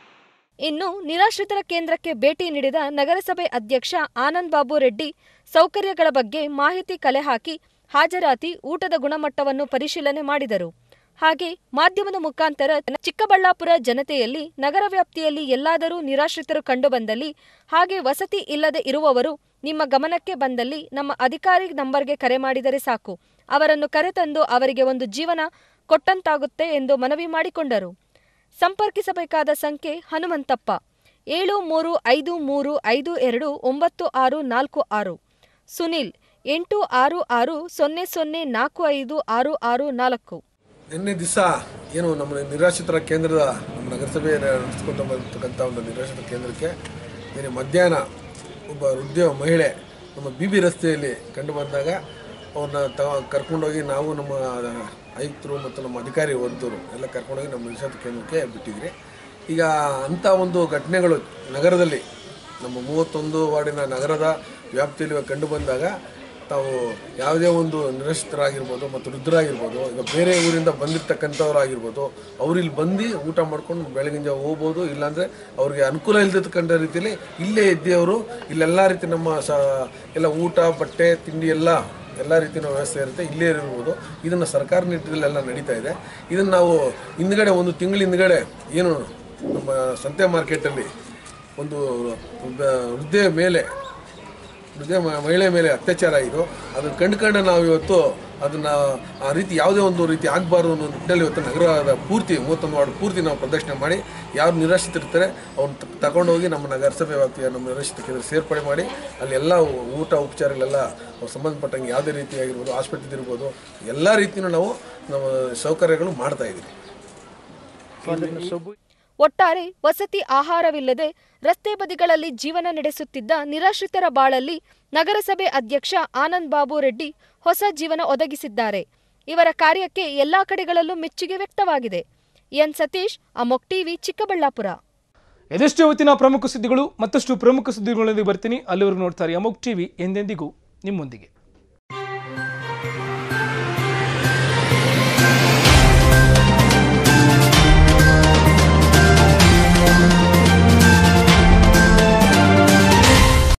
ಇನ್ನು ನಿರಾಶ್ರಿತರ ಕೇಂದ್ರಕ್ಕೆ ಭೇಟಿ ನೀಡಿದ ನಗರಸಭೆ ಅಧ್ಯಕ್ಷ ಆನಂದ್ ಬಾಬು ರೆಡ್ಡಿ ಸೌಕರ್ಯಗಳ ಬಗ್ಗೆ ಮಾಹಿತಿ ಕಲೆ ಹಾಕಿ ಹಾಜರಾತಿ ಊಟದ ಗುಣಮಟ್ಟವನ್ನು ಪರಿಶೀಲನೆ ಮಾಡಿದರು ಹಾಗೆ ಮಾಧ್ಯಮದ ಮುಖಾಂತರ ಚಿಕ್ಕಬಳ್ಳಾಪುರ ಜನತೆಯಲ್ಲಿ ನಗರ ವ್ಯಾಪ್ತಿಯಲ್ಲಿ ಎಲ್ಲಾದರೂ ನಿರಾಶ್ರಿತರು ಕಂಡುಬಂದಲ್ಲಿ ಹಾಗೆ ವಸತಿ ಇಲ್ಲದೆ ಇರುವವರು ನಿಮ್ಮ ಗಮನಕ್ಕೆ ಬಂದಲ್ಲಿ ನಮ್ಮ ಅಧಿಕಾರಿ ನಂಬರ್ಗೆ ಕರೆ ಮಾಡಿದರೆ ಸಾಕು ಅವರನ್ನು ಕರೆತಂದು ಅವರಿಗೆ ಒಂದು ಜೀವನ ಕೊಟ್ಟಂತಾಗುತ್ತೆ ಎಂದು ಮನವಿ ಮಾಡಿಕೊಂಡರು ಸಂಪರ್ಕಿಸಬೇಕಾದ ಸಂಖ್ಯೆ ಹನುಮಂತಪ್ಪ ಏಳು ಮೂರು ಐದು ಮೂರು ಐದು ಎರಡು ಒಂಬತ್ತು ಆರು ನಾಲ್ಕು ಆರು ಸುನಿಲ್ ಎಂಟು ಆರು ಆರು ಸೊನ್ನೆ ಸೊನ್ನೆ ನಾಲ್ಕು ಐದು ಆರು ಆರು ನಾಲ್ಕು ನಿನ್ನೆ ದಿವಸ ಏನು ನಮ್ಮ ನಿರಾಶ್ರಿತರ ಕೇಂದ್ರದ ನಮ್ಮ ನಗರಸಭೆ ನಡೆಸ್ಕೊತ ಬರ್ತಕ್ಕಂಥ ಒಂದು ನಿರಾಶ್ರಿತ ಕೇಂದ್ರಕ್ಕೆ ನಿನ್ನೆ ಮಧ್ಯಾಹ್ನ ಒಬ್ಬ ವೃದ್ಧ ಮಹಿಳೆ ನಮ್ಮ ಬಿ ಬಿ ರಸ್ತೆಯಲ್ಲಿ ಕಂಡು ಬಂದಾಗ ಅವ್ರನ್ನ ತ ಕರ್ಕೊಂಡೋಗಿ ನಾವು ನಮ್ಮ ಆಯುಕ್ತರು ಮತ್ತು ನಮ್ಮ ಅಧಿಕಾರಿ ವರ್ಗದವರು ಎಲ್ಲ ಕರ್ಕೊಂಡೋಗಿ ನಮ್ಮ ನಿರಾಶ್ರಿತ ಕೇಂದ್ರಕ್ಕೆ ಬಿಟ್ಟಿದ್ರಿ ಈಗ ಅಂಥ ಒಂದು ಘಟನೆಗಳು ನಗರದಲ್ಲಿ ನಮ್ಮ ಮೂವತ್ತೊಂದು ವಾರ್ಡಿನ ನಗರದ ವ್ಯಾಪ್ತಿಯಲ್ಲಿ ಕಂಡು ಬಂದಾಗ ತಾವು ಯಾವುದೇ ಒಂದು ನಿರಸ್ತರಾಗಿರ್ಬೋದು ಮತ್ತು ವೃದ್ಧರಾಗಿರ್ಬೋದು ಈಗ ಬೇರೆ ಊರಿಂದ ಬಂದಿರ್ತಕ್ಕಂಥವ್ರಾಗಿರ್ಬೋದು ಅವ್ರು ಇಲ್ಲಿ ಬಂದು ಊಟ ಮಾಡ್ಕೊಂಡು ಬೆಳಗಿನ ಜಾವ ಹೋಗ್ಬೋದು ಇಲ್ಲಾಂದರೆ ಅವ್ರಿಗೆ ಅನುಕೂಲ ಇಲ್ದಿರ್ತಕ್ಕಂಥ ರೀತಿಯಲ್ಲಿ ಇಲ್ಲೇ ಇದ್ದೇವರು ಇಲ್ಲೆಲ್ಲ ರೀತಿ ನಮ್ಮ ಸ ಎಲ್ಲ ಊಟ ಬಟ್ಟೆ ತಿಂಡಿ ಎಲ್ಲ ಎಲ್ಲ ರೀತಿಯ ವ್ಯವಸ್ಥೆ ಇರುತ್ತೆ ಇಲ್ಲೇ ಇರ್ಬೋದು ಇದನ್ನು ಸರ್ಕಾರ ನಿಟ್ಟಿನಲ್ಲೆಲ್ಲ ನಡೀತಾ ಇದೆ ಇದನ್ನು ನಾವು ಹಿಂದ್ಗಡೆ ಒಂದು ತಿಂಗಳ ಹಿಂದ್ಗಡೆ ಏನು ನಮ್ಮ ಸಂತೆ ಮಾರ್ಕೆಟಲ್ಲಿ ಒಂದು ಒಬ್ಬ ವೃದ್ಧೆಯ ಮೇಲೆ ಮೃಗ ಮಹಿಳೆ ಮೇಲೆ ಅತ್ಯಾಚಾರ ಆಯಿತು ಅದನ್ನು ಕಂಡುಕೊಂಡು ನಾವು ಇವತ್ತು ಅದನ್ನು ಆ ರೀತಿ ಯಾವುದೇ ಒಂದು ರೀತಿ ಆಗಬಾರ್ದು ಅನ್ನೋ ನಿಟ್ಟಿನಲ್ಲಿ ಇವತ್ತು ನಗರದ ಪೂರ್ತಿ ಮೂವತ್ತೊಂದು ವಾರ್ಡ್ ಪೂರ್ತಿ ನಾವು ಪ್ರದರ್ಶನ ಮಾಡಿ ಯಾರು ನಿರಾಶ್ರಿತರಿರ್ತಾರೆ ಅವ್ರನ್ನ ತ- ತಗೊಂಡೋಗಿ ನಮ್ಮ ನಗರಸಭೆ ವ್ಯಾಪ್ತಿಯ ನಮ್ಮ ನಿರಾಶ್ರಿತ ಕೇಂದ್ರ ಸೇರ್ಪಡೆ ಮಾಡಿ ಅಲ್ಲಿ ಎಲ್ಲ ಊಟ ಉಪಚಾರಗಳೆಲ್ಲ ಅವ್ರು ಸಂಬಂಧಪಟ್ಟಂಗೆ ಯಾವುದೇ ರೀತಿಯಾಗಿರ್ಬೋದು ಆಸ್ಪತ್ರೆ ಇರ್ಬೋದು ಎಲ್ಲ ರೀತಿಯೂ ನಾವು ನಮ್ಮ ಸೌಕರ್ಯಗಳು ಮಾಡ್ತಾ ಇದ್ದೀವಿ ಒಟ್ಟಾರೆ ವಸತಿ ಆಹಾರವಿಲ್ಲದೆ ರಸ್ತೆ ಬದಿಗಳಲ್ಲಿ ಜೀವನ ನಡೆಸುತ್ತಿದ್ದ ನಿರಾಶ್ರಿತರ ಬಾಳಲ್ಲಿ ನಗರಸಭೆ ಅಧ್ಯಕ್ಷ ಆನಂದ್ ಬಾಬು ರೆಡ್ಡಿ ಹೊಸ ಜೀವನ ಒದಗಿಸಿದ್ದಾರೆ ಇವರ ಕಾರ್ಯಕ್ಕೆ ಎಲ್ಲಾ ಕಡೆಗಳಲ್ಲೂ ಮೆಚ್ಚುಗೆ ವ್ಯಕ್ತವಾಗಿದೆ ಎನ್ ಸತೀಶ್ ಅಮೋಕ್ ಟಿವಿ ಚಿಕ್ಕಬಳ್ಳಾಪುರ ಇದೆಷ್ಟು ಇವತ್ತಿನ ಪ್ರಮುಖ ಸುದ್ದಿಗಳು ಮತ್ತಷ್ಟು ಪ್ರಮುಖ ಸುದ್ದಿಗಳೊಂದಿಗೆ ಬರ್ತೀನಿ ಅಲ್ಲಿವರೆಗೂ ನೋಡ್ತಾರೆ ಅಮೋಕ್ ಟಿವಿ ಎಂದೆಂದಿಗೂ ನಿಮ್ಮೊಂದಿಗೆ